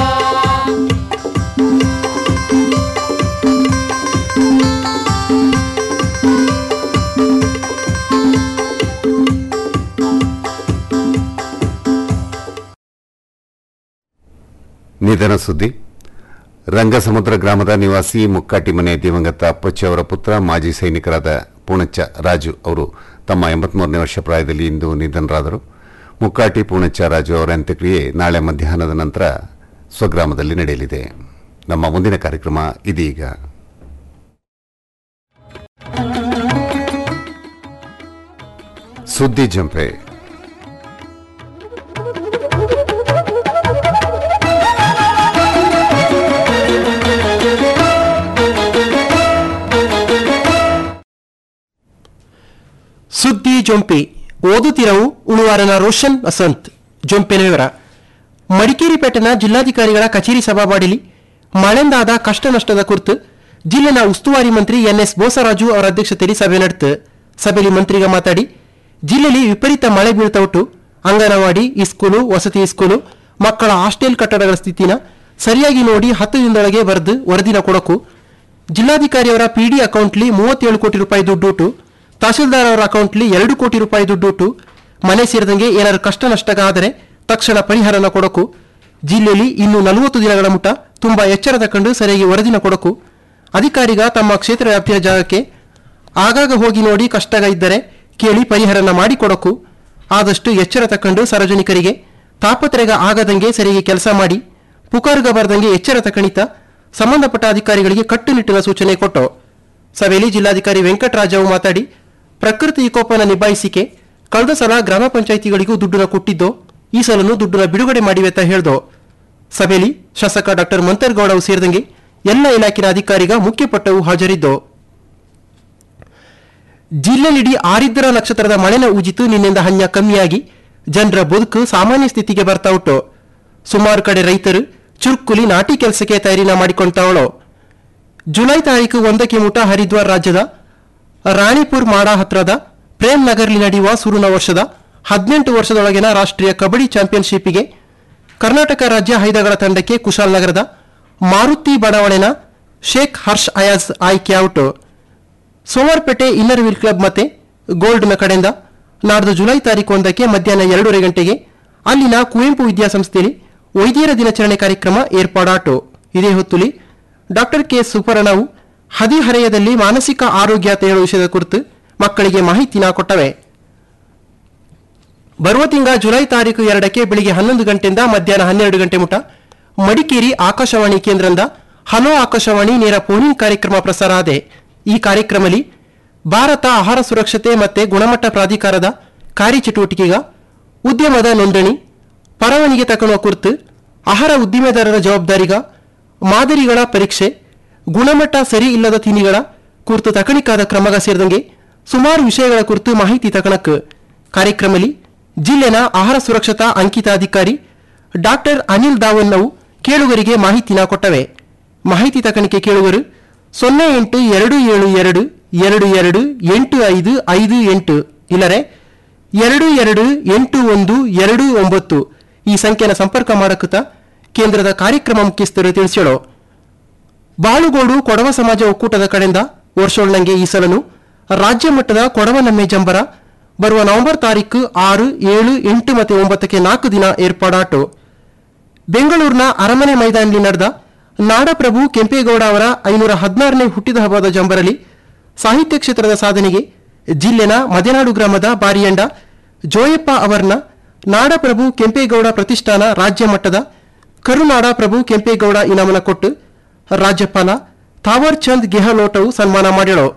ನಿಧನ ಸುದ್ದಿ ರಂಗಸಮುದ್ರ ಗ್ರಾಮದ ನಿವಾಸಿ ಮುಕ್ಕಾಟಿ ಮನೆ ದಿವಂಗತ ಅಪ್ಪಚ್ಚಿ ಅವರ ಪುತ್ರ ಮಾಜಿ ಸೈನಿಕರಾದ ಪೂಣಚ್ಚ ರಾಜು ಅವರು ತಮ್ಮ ಎಂಬತ್ಮೂರನೇ ವರ್ಷ ಪ್ರಾಯದಲ್ಲಿ ಇಂದು ನಿಧನರಾದರು ಮುಕ್ಕಾಟಿ ಪೂಣಚ್ಚ ರಾಜು ಅವರ ಅಂತ್ಯಕ್ರಿಯೆ ನಾಳೆ ಮಧ್ಯಾಹ್ನದ ನಂತರ ಸ್ವಗ್ರಾಮದಲ್ಲಿ ನಡೆಯಲಿದೆ ನಮ್ಮ ಮುಂದಿನ ಕಾರ್ಯಕ್ರಮ ಇದೀಗ ಸುದ್ದಿ ಜಂಪೆ ಸುದ್ದಿ ಜೊಂಪೆ ಓದುತ್ತಿರವು ಉಳುವಾರನ ರೋಷನ್ ವಸಂತ್ ಜೊಂಪಿನ ವಿವರ ಮಡಿಕೇರಿ ಪೇಟೆನ ಜಿಲ್ಲಾಧಿಕಾರಿಗಳ ಕಚೇರಿ ಸಭಾವಾಡಿಲಿ ಮಳೆಂದಾದ ಕಷ್ಟ ನಷ್ಟದ ಕುರಿತು ಜಿಲ್ಲೆನ ಉಸ್ತುವಾರಿ ಮಂತ್ರಿ ಎನ್ ಎಸ್ ಬೋಸರಾಜು ಅವರ ಅಧ್ಯಕ್ಷತೆಯಲ್ಲಿ ಸಭೆ ನಡೆತು ಸಭೆಯಲ್ಲಿ ಮಂತ್ರಿಗ ಮಾತಾಡಿ ಜಿಲ್ಲೆಯಲ್ಲಿ ವಿಪರೀತ ಮಳೆ ಬೀಳ್ತಾ ಉಂಟು ಅಂಗನವಾಡಿ ಇಸ್ಕೂಲು ವಸತಿ ಇಸ್ಕೂಲು ಮಕ್ಕಳ ಹಾಸ್ಟೆಲ್ ಕಟ್ಟಡಗಳ ಸ್ಥಿತಿನ ಸರಿಯಾಗಿ ನೋಡಿ ಹತ್ತು ದಿನದೊಳಗೆ ಬರೆದು ವರದಿನ ಕೊಡಕು ಜಿಲ್ಲಾಧಿಕಾರಿಯವರ ಪಿಡಿ ಅಕೌಂಟ್ಲಿ ಮೂವತ್ತೇಳು ಕೋಟಿ ರೂಪಾಯಿ ದುಡ್ಡು ಉಂಟು ತಹಶೀಲ್ದಾರ್ ಅವರ ಅಕೌಂಟ್ಲಿ ಎರಡು ಕೋಟಿ ರೂಪಾಯಿ ದುಡ್ಡು ಉಂಟು ಮನೆ ಸೇರಿದಂಗೆ ಏನಾದ್ರು ಕಷ್ಟ ನಷ್ಟಗಾದರೆ ತಕ್ಷಣ ಪರಿಹಾರನ ಕೊಡಕು ಜಿಲ್ಲೆಯಲ್ಲಿ ಇನ್ನು ನಲವತ್ತು ದಿನಗಳ ಮುಟ್ಟ ತುಂಬಾ ಎಚ್ಚರ ತಕೊಂಡು ಸರಿಯಾಗಿ ವರದಿನ ಕೊಡಕು ಅಧಿಕಾರಿಗ ತಮ್ಮ ಕ್ಷೇತ್ರ ವ್ಯಾಪ್ತಿಯ ಜಾಗಕ್ಕೆ ಆಗಾಗ ಹೋಗಿ ನೋಡಿ ಕಷ್ಟಗ ಇದ್ದರೆ ಕೇಳಿ ಪರಿಹಾರನ ಮಾಡಿಕೊಡಕು ಆದಷ್ಟು ಎಚ್ಚರ ತಕೊಂಡು ಸಾರ್ವಜನಿಕರಿಗೆ ತಾಪತ್ರೆಗ ಆಗದಂಗೆ ಸರಿಯಾಗಿ ಕೆಲಸ ಮಾಡಿ ಪುಕಾರುಗ ಬರದಂಗೆ ಎಚ್ಚರ ತಕಣಿತ ಸಂಬಂಧಪಟ್ಟ ಅಧಿಕಾರಿಗಳಿಗೆ ಕಟ್ಟುನಿಟ್ಟಿನ ಸೂಚನೆ ಕೊಟ್ಟು ಸಭೆಯಲ್ಲಿ ಜಿಲ್ಲಾಧಿಕಾರಿ ವೆಂಕಟರಾಜವು ಮಾತಾಡಿ ಪ್ರಕೃತಿ ವಿಕೋಪನ ನಿಭಾಯಿಸಿಕೆ ಕಳೆದ ಸಲ ಗ್ರಾಮ ಪಂಚಾಯಿತಿಗಳಿಗೂ ದುಡ್ಡನ್ನ ಕೊಟ್ಟಿದ್ದೋ ಈ ಸಲನು ದುಡ್ಡನ್ನ ಬಿಡುಗಡೆ ಮಾಡಿವೆ ಅಂತ ಹೇಳ್ದೋ ಸಭೆಯಲ್ಲಿ ಶಾಸಕ ಡಾಕ್ಟರ್ ಮಂತರ್ಗೌಡವು ಸೇರಿದಂಗೆ ಎಲ್ಲ ಇಲಾಖೆಯ ಅಧಿಕಾರಿಗ ಮುಖ್ಯಪಟ್ಟವು ಹಾಜರಿದ್ದೋ ಜಿಲ್ಲೆಲಿಡೀ ಆರಿದ್ರ ನಕ್ಷತ್ರದ ಮಳೆನ ಉಜಿತು ನಿನ್ನಿಂದ ಹನ್ಯ ಕಮ್ಮಿಯಾಗಿ ಜನರ ಬದುಕು ಸಾಮಾನ್ಯ ಸ್ಥಿತಿಗೆ ಬರ್ತಾ ಉಂಟು ಸುಮಾರು ಕಡೆ ರೈತರು ಚುರುಕುಲಿ ನಾಟಿ ಕೆಲಸಕ್ಕೆ ತಯಾರಿನ ಮಾಡಿಕೊಂತಾವಳು ಜುಲೈ ತಾರೀಕು ಒಂದಕ್ಕೆ ಮುಟ ಹರಿದ್ವಾರ್ ರಾಜ್ಯದ ರಾಣಿಪುರ್ ಮಾಡಾ ಹತ್ರದ ಪ್ರೇಮ್ ನಗರ್ಲಿ ನಡೆಯುವ ಸುರುನ ವರ್ಷದ ಹದಿನೆಂಟು ವರ್ಷದೊಳಗಿನ ರಾಷ್ಟ್ರೀಯ ಕಬಡ್ಡಿ ಚಾಂಪಿಯನ್ಶಿಪ್ಗೆ ಕರ್ನಾಟಕ ರಾಜ್ಯ ಹೈದಗಳ ತಂಡಕ್ಕೆ ಕುಶಾಲನಗರದ ಮಾರುತಿ ಬಡಾವಣೆನ ಶೇಖ್ ಹರ್ಷ್ ಅಯಾಜ್ ಆಯ್ಕೆ out Somwarpet inner wheel club ಮತ್ತೆ ಗೋಲ್ಡ್ನ ಕಡೆಯಿಂದ ನಾಡ್ದು ಜುಲೈ ತಾರೀಕು ಒಂದಕ್ಕೆ ಮಧ್ಯಾಹ್ನ ಎರಡೂವರೆ ಗಂಟೆಗೆ ಅಲ್ಲಿನ ಕುವೆಂಪು ವಿದ್ಯಾಸಂಸ್ಥೆಯಲ್ಲಿ ವೈದ್ಯರ ದಿನಾಚರಣೆ ಕಾರ್ಯಕ್ರಮ ಏರ್ಪಾಡಾಟು ಇದೇ ಹೊತ್ತುಲಿ ಡಾಕ್ಟರ್ ಕೆ ಸುಪರ್ಣವು ಹದಿಹರೆಯದಲ್ಲಿ ಮಾನಸಿಕ ಆರೋಗ್ಯ ಅಂತ ಹೇಳುವ ವಿಷಯದ ಕುರಿತು ಮಕ್ಕಳಿಗೆ ಮಾಹಿತಿನ ಕೊಟ್ಟವೆ ಬರುವ ತಿಂಗಳ ಜುಲೈ ತಾರೀಕು ಎರಡಕ್ಕೆ ಬೆಳಿಗ್ಗೆ ಹನ್ನೊಂದು ಗಂಟೆಯಿಂದ ಮಧ್ಯಾಹ್ನ ಹನ್ನೆರಡು ಗಂಟೆ ಮುಟ ಮಡಿಕೇರಿ ಆಕಾಶವಾಣಿ ಕೇಂದ್ರದಿಂದ ಹಲೋ ಆಕಾಶವಾಣಿ ನೇರ ಫೋನಿಂಗ್ ಕಾರ್ಯಕ್ರಮ ಪ್ರಸಾರ ಆದೆ ಈ ಕಾರ್ಯಕ್ರಮದಲ್ಲಿ ಭಾರತ ಆಹಾರ ಸುರಕ್ಷತೆ ಮತ್ತೆ ಗುಣಮಟ್ಟ ಪ್ರಾಧಿಕಾರದ ಕಾರ್ಯಚಟುವಟಿಕೆಗ ಉದ್ಯಮದ ನೋಂದಣಿ ಪರವಾನಿಗೆ ತಗೊಳ್ಳುವ ಕುರಿತು ಆಹಾರ ಉದ್ದಿಮೆದಾರರ ಜವಾಬ್ದಾರಿಗ ಮಾದರಿಗಳ ಪರೀಕ್ಷೆ ಗುಣಮಟ್ಟ ಸರಿ ಇಲ್ಲದ ತಿನಿಗಳ ಕುರಿತು ತಕಣಿಕಾದ ಕ್ರಮಗ ಸೇರಿದಂಗೆ ಸುಮಾರು ವಿಷಯಗಳ ಕುರಿತು ಮಾಹಿತಿ ತಕಣಕ್ ಕಾರ್ಯಕ್ರಮದಲ್ಲಿ ಜಿಲ್ಲೆನ ಆಹಾರ ಸುರಕ್ಷತಾ ಅಂಕಿತ ಅಧಿಕಾರಿ ಡಾಕ್ಟರ್ ಅನಿಲ್ ದಾವನ್ ನಾವು ಕೇಳುಗರಿಗೆ ಮಾಹಿತಿನ ಕೊಟ್ಟವೆ ಮಾಹಿತಿ ತಕಣಿಕೆ ಕೇಳುಗರು ಸೊನ್ನೆ ಎಂಟು ಎರಡು ಏಳು ಎರಡು ಎರಡು ಎರಡು ಎಂಟು ಐದು ಐದು ಎಂಟು ಇಲ್ಲರೆ ಎರಡು ಎರಡು ಎಂಟು ಒಂದು ಎರಡು ಒಂಬತ್ತು ಈ ಸಂಖ್ಯೆನ ಸಂಪರ್ಕ ಮಾಡಕುತ್ತ ಕೇಂದ್ರದ ಕಾರ್ಯಕ್ರಮ ಮುಖ್ಯಸ್ಥರು ತಿಳಿಸ್ಯಾಳು ಬಾಳುಗೋಡು ಕೊಡವ ಸಮಾಜ ಒಕ್ಕೂಟದ ಕಡೆಯಿಂದ ವರ್ಷೊಳಂಗೆ ಈ ಸಲನು ರಾಜ್ಯ ಮಟ್ಟದ ಕೊಡವ ನಮ್ಮೆ ಜಂಬರ ಬರುವ ನವೆಂಬರ್ ತಾರೀಕು ಆರು ಏಳು ಎಂಟು ಮತ್ತು ಒಂಬತ್ತಕ್ಕೆ ನಾಲ್ಕು ದಿನ ಏರ್ಪಾಡಾಟು ಬೆಂಗಳೂರಿನ ಅರಮನೆ ಮೈದಾನದಲ್ಲಿ ನಡೆದ ನಾಡಪ್ರಭು ಕೆಂಪೇಗೌಡ ಅವರ ಐನೂರ ಹದಿನಾರನೇ ಹುಟ್ಟಿದ ಹಬ್ಬದ ಜಂಬರಲಿ ಸಾಹಿತ್ಯ ಕ್ಷೇತ್ರದ ಸಾಧನೆಗೆ ಜಿಲ್ಲೆನ ಮದೆನಾಡು ಗ್ರಾಮದ ಬಾರಿಯಂಡ ಜೋಯಪ್ಪ ಅವರನ್ನ ನಾಡಪ್ರಭು ಕೆಂಪೇಗೌಡ ಪ್ರತಿಷ್ಠಾನ ರಾಜ್ಯ ಮಟ್ಟದ ಕರುನಾಡ ಪ್ರಭು ಕೆಂಪೇಗೌಡ ಇನಾಮನ ಕೊಟ್ಟು ರಾಜ್ಯಪಾಲ ಥಾವರ್ ಚಂದ್ ಗೆಹ್ಲೋಟವು ಸನ್ಮಾನ ಮಾಡಿಳು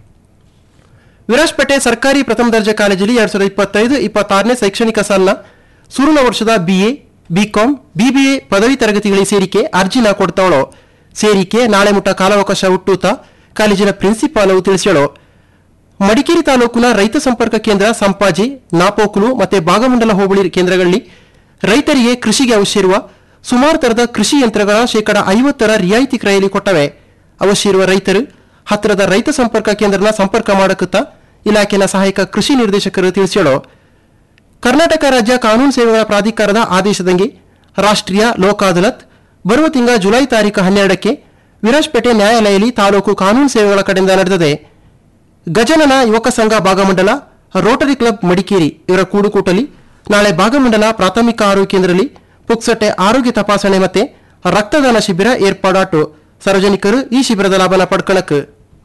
ವಿರಾಜ್ಪೇಟೆ ಸರ್ಕಾರಿ ಪ್ರಥಮ ದರ್ಜೆ ಕಾಲೇಜಲ್ಲಿ ಎರಡ್ ಸಾವಿರದ ಇಪ್ಪತ್ತೈದು ಇಪ್ಪತ್ತಾರನೇ ಶೈಕ್ಷಣಿಕ ಸಾಲಿನ ಸುರುಳ ವರ್ಷದ ಬಿಎ ಬಿಕಾಂ ಬಿಬಿಎ ಪದವಿ ತರಗತಿಗಳಿಗೆ ಸೇರಿಕೆ ಅರ್ಜಿನ ಕೊಡ್ತಾವಳು ಸೇರಿಕೆ ನಾಳೆ ಮುಟ್ಟ ಕಾಲಾವಕಾಶ ಹುಟ್ಟೂತ ಕಾಲೇಜಿನ ಪ್ರಿನ್ಸಿಪಾಲವು ತಿಳಿಸ್ಯಾಳು ಮಡಿಕೇರಿ ತಾಲೂಕಿನ ರೈತ ಸಂಪರ್ಕ ಕೇಂದ್ರ ಸಂಪಾಜಿ ನಾಪೋಕುಲು ಮತ್ತೆ ಭಾಗಮಂಡಲ ಹೋಬಳಿ ಕೇಂದ್ರಗಳಲ್ಲಿ ರೈತರಿಗೆ ಕೃಷಿಗೆ ಅವಶ್ಯ ಇರುವ ಸುಮಾರು ತರದ ಕೃಷಿ ಯಂತ್ರಗಳ ಶೇಕಡ ಐವತ್ತರ ರಿಯಾಯಿತಿ ಕ್ರಯಲ್ಲಿ ಕೊಟ್ಟವೆ ಅವಶ್ಯ ಇರುವ ರೈತರು ಹತ್ತಿರದ ರೈತ ಸಂಪರ್ಕ ಕೇಂದ್ರನ ಸಂಪರ್ಕ ಮಾಡಕುತ್ತ ಇಲಾಖೆನ ಸಹಾಯಕ ಕೃಷಿ ನಿರ್ದೇಶಕರು ತಿಳಿಸ್ಯಾಳು ಕರ್ನಾಟಕ ರಾಜ್ಯ ಕಾನೂನು ಸೇವೆಗಳ ಪ್ರಾಧಿಕಾರದ ಆದೇಶದಂಗೆ ರಾಷ್ಟ್ರೀಯ ಲೋಕ ಅದಾಲತ್ ಬರುವ ತಿಂಗಳ ಜುಲೈ ತಾರೀಕು ಹನ್ನೆರಡಕ್ಕೆ ವಿರಾಜ್ಪೇಟೆ ನ್ಯಾಯಾಲಯದಲ್ಲಿ ತಾಲೂಕು ಕಾನೂನು ಸೇವೆಗಳ ಕಡೆಯಿಂದ ನಡೆದಿದೆ ಗಜನನ ಯುವಕ ಸಂಘ ಭಾಗಮಂಡಲ ರೋಟರಿ ಕ್ಲಬ್ ಮಡಿಕೇರಿ ಇವರ ಕೂಡುಕೂಟಲಿ ನಾಳೆ ಭಾಗಮಂಡಲ ಪ್ರಾಥಮಿಕ ಆರೋಗ್ಯ ಕೇಂದ್ರದಲ್ಲಿ ಪುಕ್ಸಟ್ಟೆ ಆರೋಗ್ಯ ತಪಾಸಣೆ ಮತ್ತೆ ರಕ್ತದಾನ ಶಿಬಿರ ಏರ್ಪಾಡಾಟು ಸಾರ್ವಜನಿಕರು ಈ ಶಿಬಿರದ ಲಾಭನ ಪಡ್ಕಳಕ್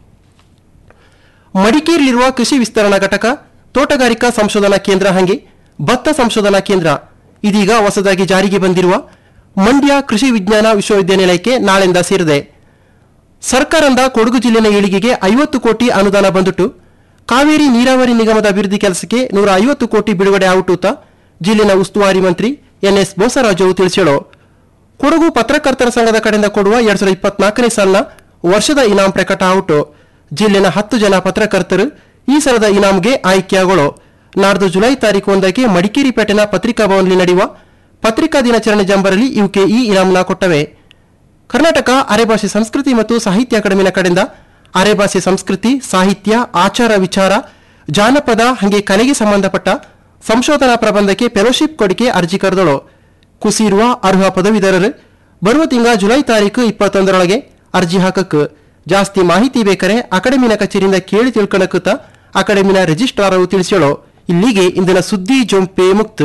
ಮಡಿಕೇರಿಯಲ್ಲಿರುವ ಕೃಷಿ ವಿಸ್ತರಣಾ ಘಟಕ ತೋಟಗಾರಿಕಾ ಸಂಶೋಧನಾ ಕೇಂದ್ರ ಹಂಗೆ ಭತ್ತ ಸಂಶೋಧನಾ ಕೇಂದ್ರ ಇದೀಗ ಹೊಸದಾಗಿ ಜಾರಿಗೆ ಬಂದಿರುವ ಮಂಡ್ಯ ಕೃಷಿ ವಿಜ್ಞಾನ ವಿಶ್ವವಿದ್ಯಾನಿಲಯಕ್ಕೆ ನಾಳೆಯಿಂದ ಸೇರಿದೆ ಸರ್ಕಾರದಿಂದ ಕೊಡಗು ಜಿಲ್ಲೆನ ಏಳಿಗೆಗೆ ಐವತ್ತು ಕೋಟಿ ಅನುದಾನ ಬಂದುಟ್ಟು ಕಾವೇರಿ ನೀರಾವರಿ ನಿಗಮದ ಅಭಿವೃದ್ಧಿ ಕೆಲಸಕ್ಕೆ ನೂರ ಐವತ್ತು ಕೋಟಿ ಬಿಡುಗಡೆ ಆಗುಟ್ಟೂತ ಜಿಲ್ಲೆನ ಉಸ್ತುವಾರಿ ಮಂತ್ರಿ ಎನ್ಎಸ್ ಬೋಸರಾಜು ತಿಳಿಸ್ಯಾಳು ಕೊಡಗು ಪತ್ರಕರ್ತರ ಸಂಘದ ಕಡೆಯಿಂದ ಕೊಡುವ ಎರಡ್ ಸಾವಿರದ ಇಪ್ಪತ್ನಾಲ್ಕನೇ ಸಾಲಿನ ವರ್ಷದ ಇನಾಂ ಪ್ರಕಟ ಔಟು ಜಿಲ್ಲೆನ ಹತ್ತು ಜನ ಪತ್ರಕರ್ತರು ಈ ಸಲದ ಇನಾಂಗೆ ಆಯ್ಕೆಯಾಗಳು ನಾಡ್ದು ಜುಲೈ ತಾರೀಕು ಒಂದಕ್ಕೆ ಮಡಿಕೇರಿ ಪೇಟೆನ ಪತ್ರಿಕಾ ಭವನದಲ್ಲಿ ನಡೆಯುವ ಪತ್ರಿಕಾ ದಿನಾಚರಣೆ ಜಂಬರಲ್ಲಿ ಇವಕ್ಕೆ ಈ ಇನಾಂನ ಕೊಟ್ಟವೆ ಕರ್ನಾಟಕ ಅರೆಭಾಷೆ ಸಂಸ್ಕೃತಿ ಮತ್ತು ಸಾಹಿತ್ಯ ಅಕಾಡೆಮಿನ ಕಡೆಯಿಂದ ಅರೆಭಾಷೆ ಸಂಸ್ಕೃತಿ ಸಾಹಿತ್ಯ ಆಚಾರ ವಿಚಾರ ಜಾನಪದ ಹಾಗೆ ಕಲೆಗೆ ಸಂಬಂಧಪಟ್ಟ ಸಂಶೋಧನಾ ಪ್ರಬಂಧಕ್ಕೆ ಫೆಲೋಶಿಪ್ ಕೊಡಿಕೆ ಅರ್ಜಿ ಕರೆದಳು ಕುಸಿರುವ ಅರ್ಹ ಪದವೀಧರರು ಬರುವ ತಿಂಗಳ ಜುಲೈ ತಾರೀಕು ಇಪ್ಪತ್ತೊಂದರೊಳಗೆ ಅರ್ಜಿ ಹಾಕಕ್ಕೆ ಜಾಸ್ತಿ ಮಾಹಿತಿ ಬೇಕಾರೆ ಅಕಾಡೆಮಿನ ಕಚೇರಿಯಿಂದ ಕೇಳಿ ತಿಳ್ಕೊಳಕುತ್ತ ಅಕಾಡೆಮಿನ ರಿಜಿಸ್ಟ್ರಾರ್ ತಿಳಿಸ್ಯಾಳು ಇಲ್ಲಿಗೆ ಇಂದಿನ ಸುದ್ದಿ ಜೊಂಪೆ ಮುಕ್ತ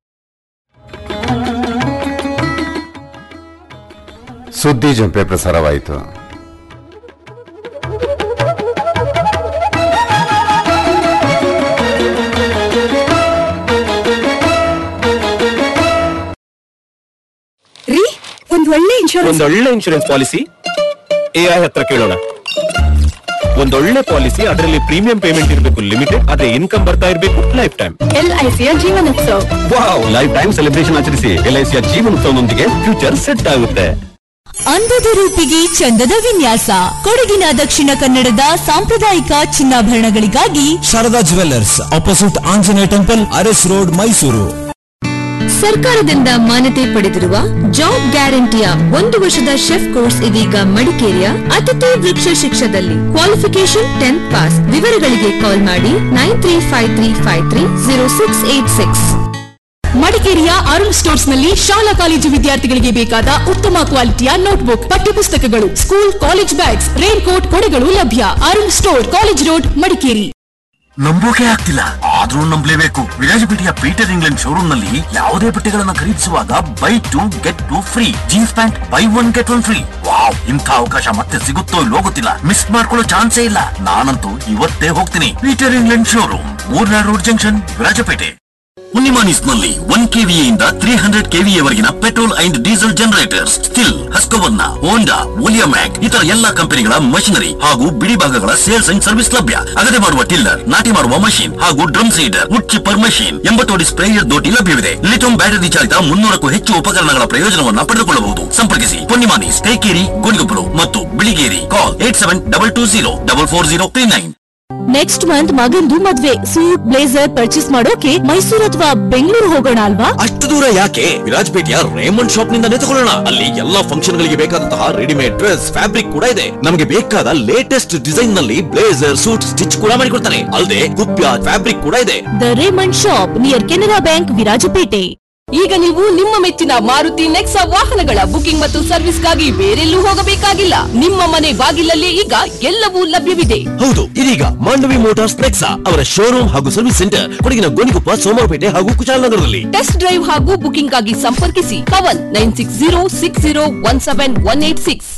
ಸುದ್ದಿ ಜಂಪೆ ಪ್ರಸಾರವಾಯಿತು ರೀ ಒಂದ್ ಒಳ್ಳೆ ಇನ್ಶೂರೆನ್ಸ್ ಒಂದೊಳ್ಳೆ ಇನ್ಶೂರೆನ್ಸ್ ಪಾಲಿಸಿ ಎಐ ಹತ್ರ ಕೇಳೋಣ ಒಂದೊಳ್ಳೆ ಪಾಲಿಸಿ ಅದರಲ್ಲಿ ಪ್ರೀಮಿಯಂ ಪೇಮೆಂಟ್ ಇರಬೇಕು ಲಿಮಿಟೆಡ್ ಅದೇ ಇನ್ಕಮ್ ಬರ್ತಾ ಇರಬೇಕು ಲೈಫ್ ಟೈಮ್ ಎಲ್ಐಸಿಯ ಜೀವನೋತ್ಸವ ವಾವ್ ಲೈಫ್ ಟೈಮ್ ಸೆಲೆಬ್ರೇಷನ್ ಆಚರಿಸಿ ಎಲ್ಐಸಿಯ ಜೀವನೋತ್ಸವದೊಂದಿಗೆ ಫ್ಯೂಚರ್ ಸೆಟ್ ಆಗುತ್ತೆ ಅಂದದ ರೂಪಿಗೆ ಚಂದದ ವಿನ್ಯಾಸ ಕೊಡಗಿನ ದಕ್ಷಿಣ ಕನ್ನಡದ ಸಾಂಪ್ರದಾಯಿಕ ಚಿನ್ನಾಭರಣಗಳಿಗಾಗಿ Sharada jewellers opposite Anjaneya temple Aras road Mysuru ಸರ್ಕಾರದಿಂದ ಮಾನ್ಯತೆ ಪಡೆದಿರುವ ಜಾಬ್ ಗ್ಯಾರಂಟಿಯ ಒಂದು ವರ್ಷದ ಶೆಫ್ ಕೋರ್ಸ್ ಇದೀಗ ಮಡಿಕೇರಿಯ ಅತಿಥಿ ವೃಕ್ಷ ಶಿಕ್ಷದಲ್ಲಿ ಕ್ವಾಲಿಫಿಕೇಶನ್ ಟೆಂತ್ ಪಾಸ್ ವಿವರಗಳಿಗೆ ಕಾಲ್ ಮಾಡಿ nine three five three five three zero six eight six ಮಡಿಕೇರಿಯ ಅರುಣ್ ಸ್ಟೋರ್ಸ್ ನಲ್ಲಿ ಶಾಲಾ ಕಾಲೇಜು ವಿದ್ಯಾರ್ಥಿಗಳಿಗೆ ಬೇಕಾದ ಉತ್ತಮ ಕ್ವಾಲಿಟಿಯ ನೋಟ್ಬುಕ್ ಪಠ್ಯಪುಸ್ತಕಗಳು school college bags rain coat ಕೊಡೆಗಳು ಲಭ್ಯ Arun store college road Madikeri ನಂಬೋಕೆ ಆಗ್ತಿಲ್ಲ ಆದ್ರೂ ನಂಬಲೇಬೇಕು ವಿರಾಜಪೇಟೆಯ ಪೀಟರ್ ಇಂಗ್ಲೆಂಡ್ ಶೋರೂಮ್ ನಲ್ಲಿ ಯಾವುದೇ ಬಟ್ಟೆಗಳನ್ನು ಖರೀದಿಸುವಾಗ buy two get two free jeans pant buy one get one free wow ಇಂಥ ಅವಕಾಶ ಮತ್ತೆ ಸಿಗುತ್ತೋ ಇಲ್ಲೋ ಗೊತ್ತಿಲ್ಲ ಮಿಸ್ ಮಾಡ್ಕೊಳ್ಳೋ ಚಾನ್ಸೇ ಇಲ್ಲ ನಾನಂತೂ ಇವತ್ತೇ ಹೋಗ್ತೀನಿ Peter England showroom Murnad road junction Virajpet ಉನ್ನಿಮಾನಿಸ್ ನಲ್ಲಿ ಒನ್ ಕೆವಿಎ ಇಂದ ತ್ರೀ ಹಂಡ್ರೆಡ್ ಕೆವಿಎ ವರೆಗಿನ petrol and diesel generators Stihl Husqvarna Honda Oleomac ಇತರ ಎಲ್ಲಾ ಕಂಪನಿಗಳ ಮಷಿನರಿ ಹಾಗೂ ಬಿಡಿ ಭಾಗಗಳ ಸೇಲ್ಸ್ ಅಂಡ್ ಸರ್ವಿಸ್ ಲಭ್ಯ ಅಗದೆ ಮಾಡುವ ಟಿಲ್ಲರ್ ನಾಟಿ ಮಾಡುವ ಮಷೀನ್ ಹಾಗೂ drum seeder wood chipper machine ಎಂಬತ್ತೋಡಿ ಸ್ಪ್ರೇಯರ್ ದೋಟಿ ಲಭ್ಯವಿದೆ ಲಿಥಿಯಂ ಬ್ಯಾಟರಿ ಚಾಲಿತ ಮುನ್ನೂರಕ್ಕೂ ಹೆಚ್ಚು ಉಪಕರಣಗಳ ಪ್ರಯೋಜನವನ್ನ ಪಡೆದುಕೊಳ್ಳಬಹುದು ಸಂಪರ್ಕಿಸಿ ಪೊನ್ನಿಮಾನಿಸ್ ತೇಕೇರಿ ಗೋಣಿಗೊಪ್ಪಲು ಮತ್ತು ಬಿಳಿಗೇರಿ call eight seven double two zero double four zero three nine next month ಮಗಂದು ಮದ್ವೆ ಸೂಟ್ ಬ್ಲೇಸರ್ ಪರ್ಚೇಸ್ ಮಾಡೋಕೆ ಮೈಸೂರು ಅಥವಾ ಬೆಂಗಳೂರು ಹೋಗೋಣ ಅಲ್ವಾ ಅಷ್ಟು ದೂರ ಯಾಕೆ ವಿರಾಜಪೇಟೆಯ ರೇಮಂಡ್ ಶಾಪ್ ನಿಂದನೇ ತಗೊಳ್ಳೋಣ ಅಲ್ಲಿ ಎಲ್ಲಾ ಫಂಕ್ಷನ್ ಗಳಿಗೆ ಬೇಕಾದಂತಹ ರೆಡಿಮೇಡ್ ಡ್ರೆಸ್ ಫ್ಯಾಬ್ರಿಕ್ ಕೂಡ ಇದೆ ನಮಗೆ ಬೇಕಾದ ಲೇಟೆಸ್ಟ್ ಡಿಸೈನ್ ನಲ್ಲಿ ಬ್ಲೇಸರ್ ಸೂಟ್ ಸ್ಟಿಚ್ ಕೂಡ ಮಾಡಿಕೊಡ್ತಾರೆ ಅಲ್ಲದೆ ಕುಪ್ಯ ಫ್ಯಾಬ್ರಿಕ್ ಕೂಡ ಇದೆ the Raymond shop near Canara bank Virajpet ಈಗ ನೀವು ನಿಮ್ಮ ಮೆಚ್ಚಿನ ಮಾರುತಿ ನೆಕ್ಸಾ ವಾಹನಗಳ ಬುಕಿಂಗ್ ಮತ್ತು ಸರ್ವಿಸ್ಗಾಗಿ ಬೇರೆಲ್ಲೂ ಹೋಗಬೇಕಾಗಿಲ್ಲ ನಿಮ್ಮ ಮನೆ ಬಾಗಿಲಲ್ಲೇ ಈಗ ಎಲ್ಲವೂ ಲಭ್ಯವಿದೆ ಹೌದು ಇದೀಗ ಮಾಂಡವಿ ಮೋಟಾರ್ಸ್ ನೆಕ್ಸಾ ಅವರ ಶೋರೂಮ್ ಹಾಗೂ ಸರ್ವಿಸ್ ಸೆಂಟರ್ ಕೊಡಗಿನ ಗೋಣಿಕೊಪ್ಪ ಸೋಮವಾರಪೇಟೆ ಹಾಗೂ ಕುಶಾಲನಗರದಲ್ಲಿ ಟೆಸ್ಟ್ ಡ್ರೈವ್ ಹಾಗೂ ಬುಕಿಂಗ್ ಆಗಿ ಸಂಪರ್ಕಿಸಿ Pavan nine six zero six zero one seven one eight six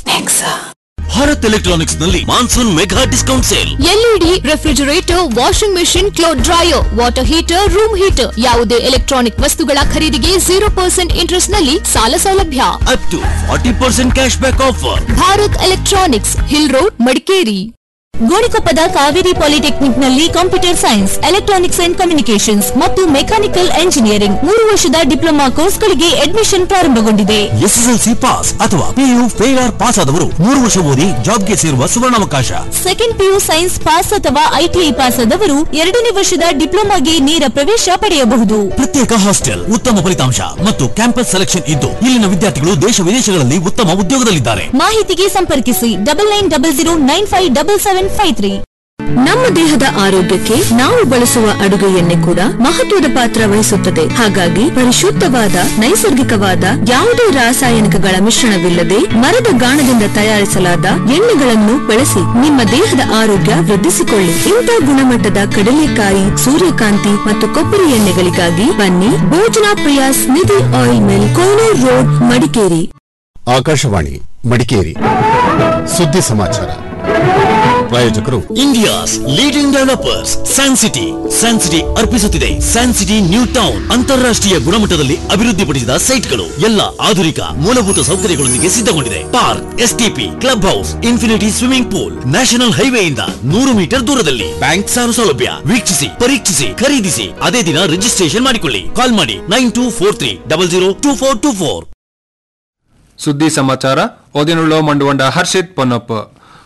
Bharat electronics ನಲ್ಲಿ monsoon mega discount sale LED refrigerator washing machine cloth dryer water heater room heater ಯಾವುದೇ electronic ವಸ್ತುಗಳ ಖರೀದಿಗೆ ಜೀರೋ ಪರ್ಸೆಂಟ್ ಇಂಟ್ರೆಸ್ಟ್ ನಲ್ಲಿ ಸಾಲ ಸೌಲಭ್ಯ up to forty percent cash back offer Bharat electronics hill road Madikeri ಗೋಣಿಕೊಪ್ಪದ Kaveri polytechnic ನಲ್ಲಿ computer science electronics and communications ಮತ್ತು mechanical engineering ಮೂರು ವರ್ಷದ ಡಿಪ್ಲೊಮಾ ಕೋರ್ಸ್ಗಳಿಗೆ ಅಡ್ಮಿಷನ್ ಪ್ರಾರಂಭಗೊಂಡಿದೆ ಎಸ್ಎಸ್ಎಲ್ಸಿ ಪಾಸ್ ಅಥವಾ ಪಿಯು ಫೇಲ್ ಆರ್ ಪಾಸ್ ಆದವರು ಮೂರು ವರ್ಷ ಓದಿ ಜಾಬ್ಗೆ ಸೇರುವ ಸುವರ್ಣಾವಕಾಶ ಸೆಕೆಂಡ್ ಪಿಯು ಸೈನ್ಸ್ ಪಾಸ್ ಅಥವಾ ಐಟಿಐ ಪಾಸ್ ಆದವರು ಎರಡನೇ ವರ್ಷದ ಡಿಪ್ಲೊಮಾಗೆ ನೇರ ಪ್ರವೇಶ ಪಡೆಯಬಹುದು ಪ್ರತ್ಯೇಕ ಹಾಸ್ಟೆಲ್ ಉತ್ತಮ ಫಲಿತಾಂಶ ಮತ್ತು ಕ್ಯಾಂಪಸ್ ಸೆಲೆಕ್ಷನ್ ಇದ್ದು ಇಲ್ಲಿನ ವಿದ್ಯಾರ್ಥಿಗಳು ದೇಶ ವಿದೇಶಗಳಲ್ಲಿ ಉತ್ತಮ ಉದ್ಯೋಗದಲ್ಲಿದ್ದಾರೆ ಮಾಹಿತಿಗೆ ಸಂಪರ್ಕಿಸಿ double nine double zero nine five double seven five three ನಮ್ಮ ದೇಹದ ಆರೋಗ್ಯಕ್ಕೆ ನಾವು ಬಳಸುವ ಅಡುಗೆ ಎಣ್ಣೆ ಕೂಡ ಮಹತ್ವದ ಪಾತ್ರ ವಹಿಸುತ್ತದೆ ಹಾಗಾಗಿ ಪರಿಶುದ್ಧವಾದ ನೈಸರ್ಗಿಕವಾದ ಯಾವುದೇ ರಾಸಾಯನಿಕಗಳ ಮಿಶ್ರಣವಿಲ್ಲದೆ ಮರದ ಗಾಣದಿಂದ ತಯಾರಿಸಲಾದ ಎಣ್ಣೆಗಳನ್ನು ಬಳಸಿ ನಿಮ್ಮ ದೇಹದ ಆರೋಗ್ಯ ವೃದ್ಧಿಸಿಕೊಳ್ಳಿ ಇಂಥ ಗುಣಮಟ್ಟದ ಕಡಲೆಕಾಯಿ ಸೂರ್ಯಕಾಂತಿ ಮತ್ತು ಕೊಬ್ಬರಿ ಎಣ್ಣೆಗಳಿಗಾಗಿ ಬನ್ನಿ Bhojana Priyas Nidhi oil mill Konur road Madikeri Akashvani Madikeri ಸುದ್ದಿ ಸಮಾಚಾರ ಪ್ರಾಯೋಜಕರು India's leading developers San City San City ಅರ್ಪಿಸುತ್ತಿದೆ ಸ್ಯಾನ್ ಸಿಟಿ ನ್ಯೂ ಟೌನ್ ಅಂತಾರಾಷ್ಟ್ರೀಯ ಗುಣಮಟ್ಟದಲ್ಲಿ ಅಭಿವೃದ್ಧಿಪಡಿಸಿದ ಸೈಟ್ಗಳು ಎಲ್ಲ ಆಧುನಿಕ ಮೂಲಭೂತ ಸೌಕರ್ಯಗಳೊಂದಿಗೆ ಸಿದ್ಧಗೊಂಡಿದೆ park STP club house infinity swimming pool national ಹೈವೇಯಿಂದ ನೂರು ಮೀಟರ್ ದೂರದಲ್ಲಿ ಬ್ಯಾಂಕ್ ಸಾಲ ಸೌಲಭ್ಯ ವೀಕ್ಷಿಸಿ ಪರೀಕ್ಷಿಸಿ ಖರೀದಿಸಿ ಅದೇ ದಿನ ರಿಜಿಸ್ಟ್ರೇಷನ್ ಮಾಡಿಕೊಳ್ಳಿ ಕಾಲ್ ಮಾಡಿ nine two four three double zero two four two four ಸುದ್ದಿ ಸಮಾಚಾರ ಓದಿನುಳ್ಳು ಮಂಡುವಂಡ ಹರ್ಷಿತ್ ಪೊನ್ನಪ್ಪ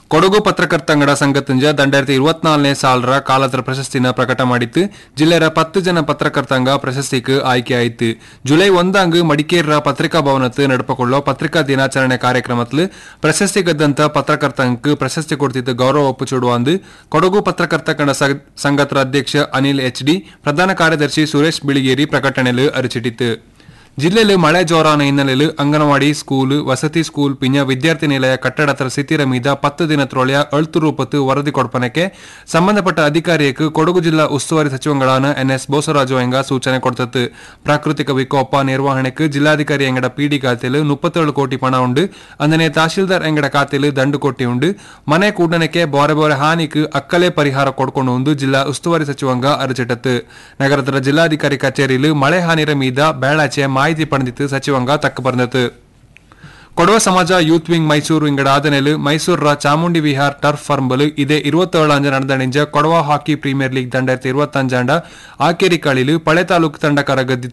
ಕೊಡಗು ಪತ್ರಕರ್ತಂಗಡ ಸಂಘತಂಜ ದಂಡಾಯಿರತಿ ಇರುವತ್ನಾಲ್ನೇ ಸಾಲರ ಕಾಲತ್ರ ಪ್ರಶಸ್ತಿನ ಪ್ರಕಟ ಮಾಡಿತ್ತು ಜಿಲ್ಲೆಯ ಪತ್ತು ಜನ ಪತ್ರಕರ್ತಂಗ ಪ್ರಶಸ್ತಿಗೆ ಆಯ್ಕೆ ಆಯಿತು ಜುಲೈ ಒಂದಾಂಗ್ ಮಡಿಕೇರಿಯ ಪತ್ರಿಕಾ ಭವನത്ത് ನಡಪಕೊಳ್ಳೋ ಪತ್ರಿಕಾ ದಿನಾಚರಣೆ ಕಾರ್ಯಕ್ರಮത്തിൽ ಪ್ರಶಸ್ತಿ ಗೆದ್ದಂತ ಪತ್ರಕರ್ತಂಕ್ ಪ್ರಶಸ್ತಿ ಕೊಡ್ತಿದ್ದ ಗೌರವ ಒಪ್ಪು ಚೂಡುವಂದು ಕೊಡಗು ಪತ್ರಕರ್ತರ ಸಂಘತ್ರ ಅಧ್ಯಕ್ಷ ಅನಿಲ್ ಎಚ್ ಡಿ ಪ್ರಧಾನ ಕಾರ್ಯದರ್ಶಿ ಸುರೇಶ್ ಬಿಳಿಗೇರಿ ಪ್ರಕಟಣೆಲು ಅರಿಚಿಟ್ಟಿತ್ತು ಜಿಲ್ಲೆಯಲ್ಲಿ ಮಳೆ ಜೋರಾನ ಹಿನ್ನೆಲೆಯಲ್ಲಿ ಅಂಗನವಾಡಿ ಸ್ಕೂಲ್ ವಸತಿ ಸ್ಕೂಲ್ ಪಿಂಜ ವಿದ್ಯಾರ್ಥಿ ನಿಲಯ ಕಟ್ಟಡದ ಸ್ಥಿತಿರ ಮೀದ ಪತ್ತು ದಿನತ್ರೊಳೆಯ ಅಳ್ತು ರೂಪತ್ತು ವರದಿ ಕೊಡ್ಪನಕ್ಕೆ ಸಂಬಂಧಪಟ್ಟ ಅಧಿಕಾರಿಯಕ್ಕೆ ಕೊಡಗು ಜಿಲ್ಲಾ ಉಸ್ತುವಾರಿ ಸಚಿವಗಳಾன ಎನ್ ಎಸ್ ಬೋಸರಾಜು ಎಂಗ ಸೂಚನೆ ಕೊಡ್ತತ್ತು ಪ್ರಾಕೃತಿಕ ವಿಕೋಪ ನಿರ್ವಹಣೆಗೆ ಜಿಲ್ಲಾಧಿಕಾರಿ ಎಂಗಡ ಪಿಡಿ ಖಾತೆಲು ಮುಪ್ಪತ್ತೇಳು ಕೋಟಿ ಪಣ ಉಂಡು ಅಂದನೆ ತಹಶೀಲ್ದಾರ್ ಎಂಗಡ ಖಾತೆಲು ದಂಡು ಕೊಟ್ಟಿ ಉಂಡು ಮನೆ ಕೂಡನಕ್ಕೆ ಬೋರೆ ಬೋರೆ ಹಾನಿக்கு ಅಕ್ಕಲೆ ಪರಿಹಾರ ಕೊಡ್ಕೊಂಡು ಉಂದು ಜಿಲ್ಲಾ ಉಸ್ತುವಾರಿ ಸಚಿವಂಗ ಅರಚಿಟ್ಟತ್ತು ನಗರದ ಜಿಲ್ಲಾಧಿಕಾರಿ ಕಚೇರಿಲು ಮಳೆ ಹಾನಿರ ಮೀದ ಬೇಳಾಚೆ ಮಾಹಿತಿ ಪಡೆದಿತ್ತು ಸಚಿವಂಗ ತಕ್ಕ ಬಂದತ್ತು ಕೊಡವ ಸಮಾಜ ಯೂತ್ ವಿಂಗ್ ಮೈಸೂರು ಇಂಗಡ ಆದನೆಲು ಮೈಸೂರ ಚಾಮುಂಡಿ ವಿಹಾರ್ ಟರ್ಫ್ ಫರ್ಂಬಲು ಇದೇ ഇരുപത്തേഴ് അഞ്ച് നടന്നണിഞ്ച കൊടവ ഹാക്കി പ്രീമിയർ ലീഗ് രണ്ടായിരത്തി ഇരുപത്തി അഞ്ചാണ്ട് ആക്കേരി കളിയിൽ പഴയ താലൂക്ക് ತಂಡಕರ ಗದ್ದಿ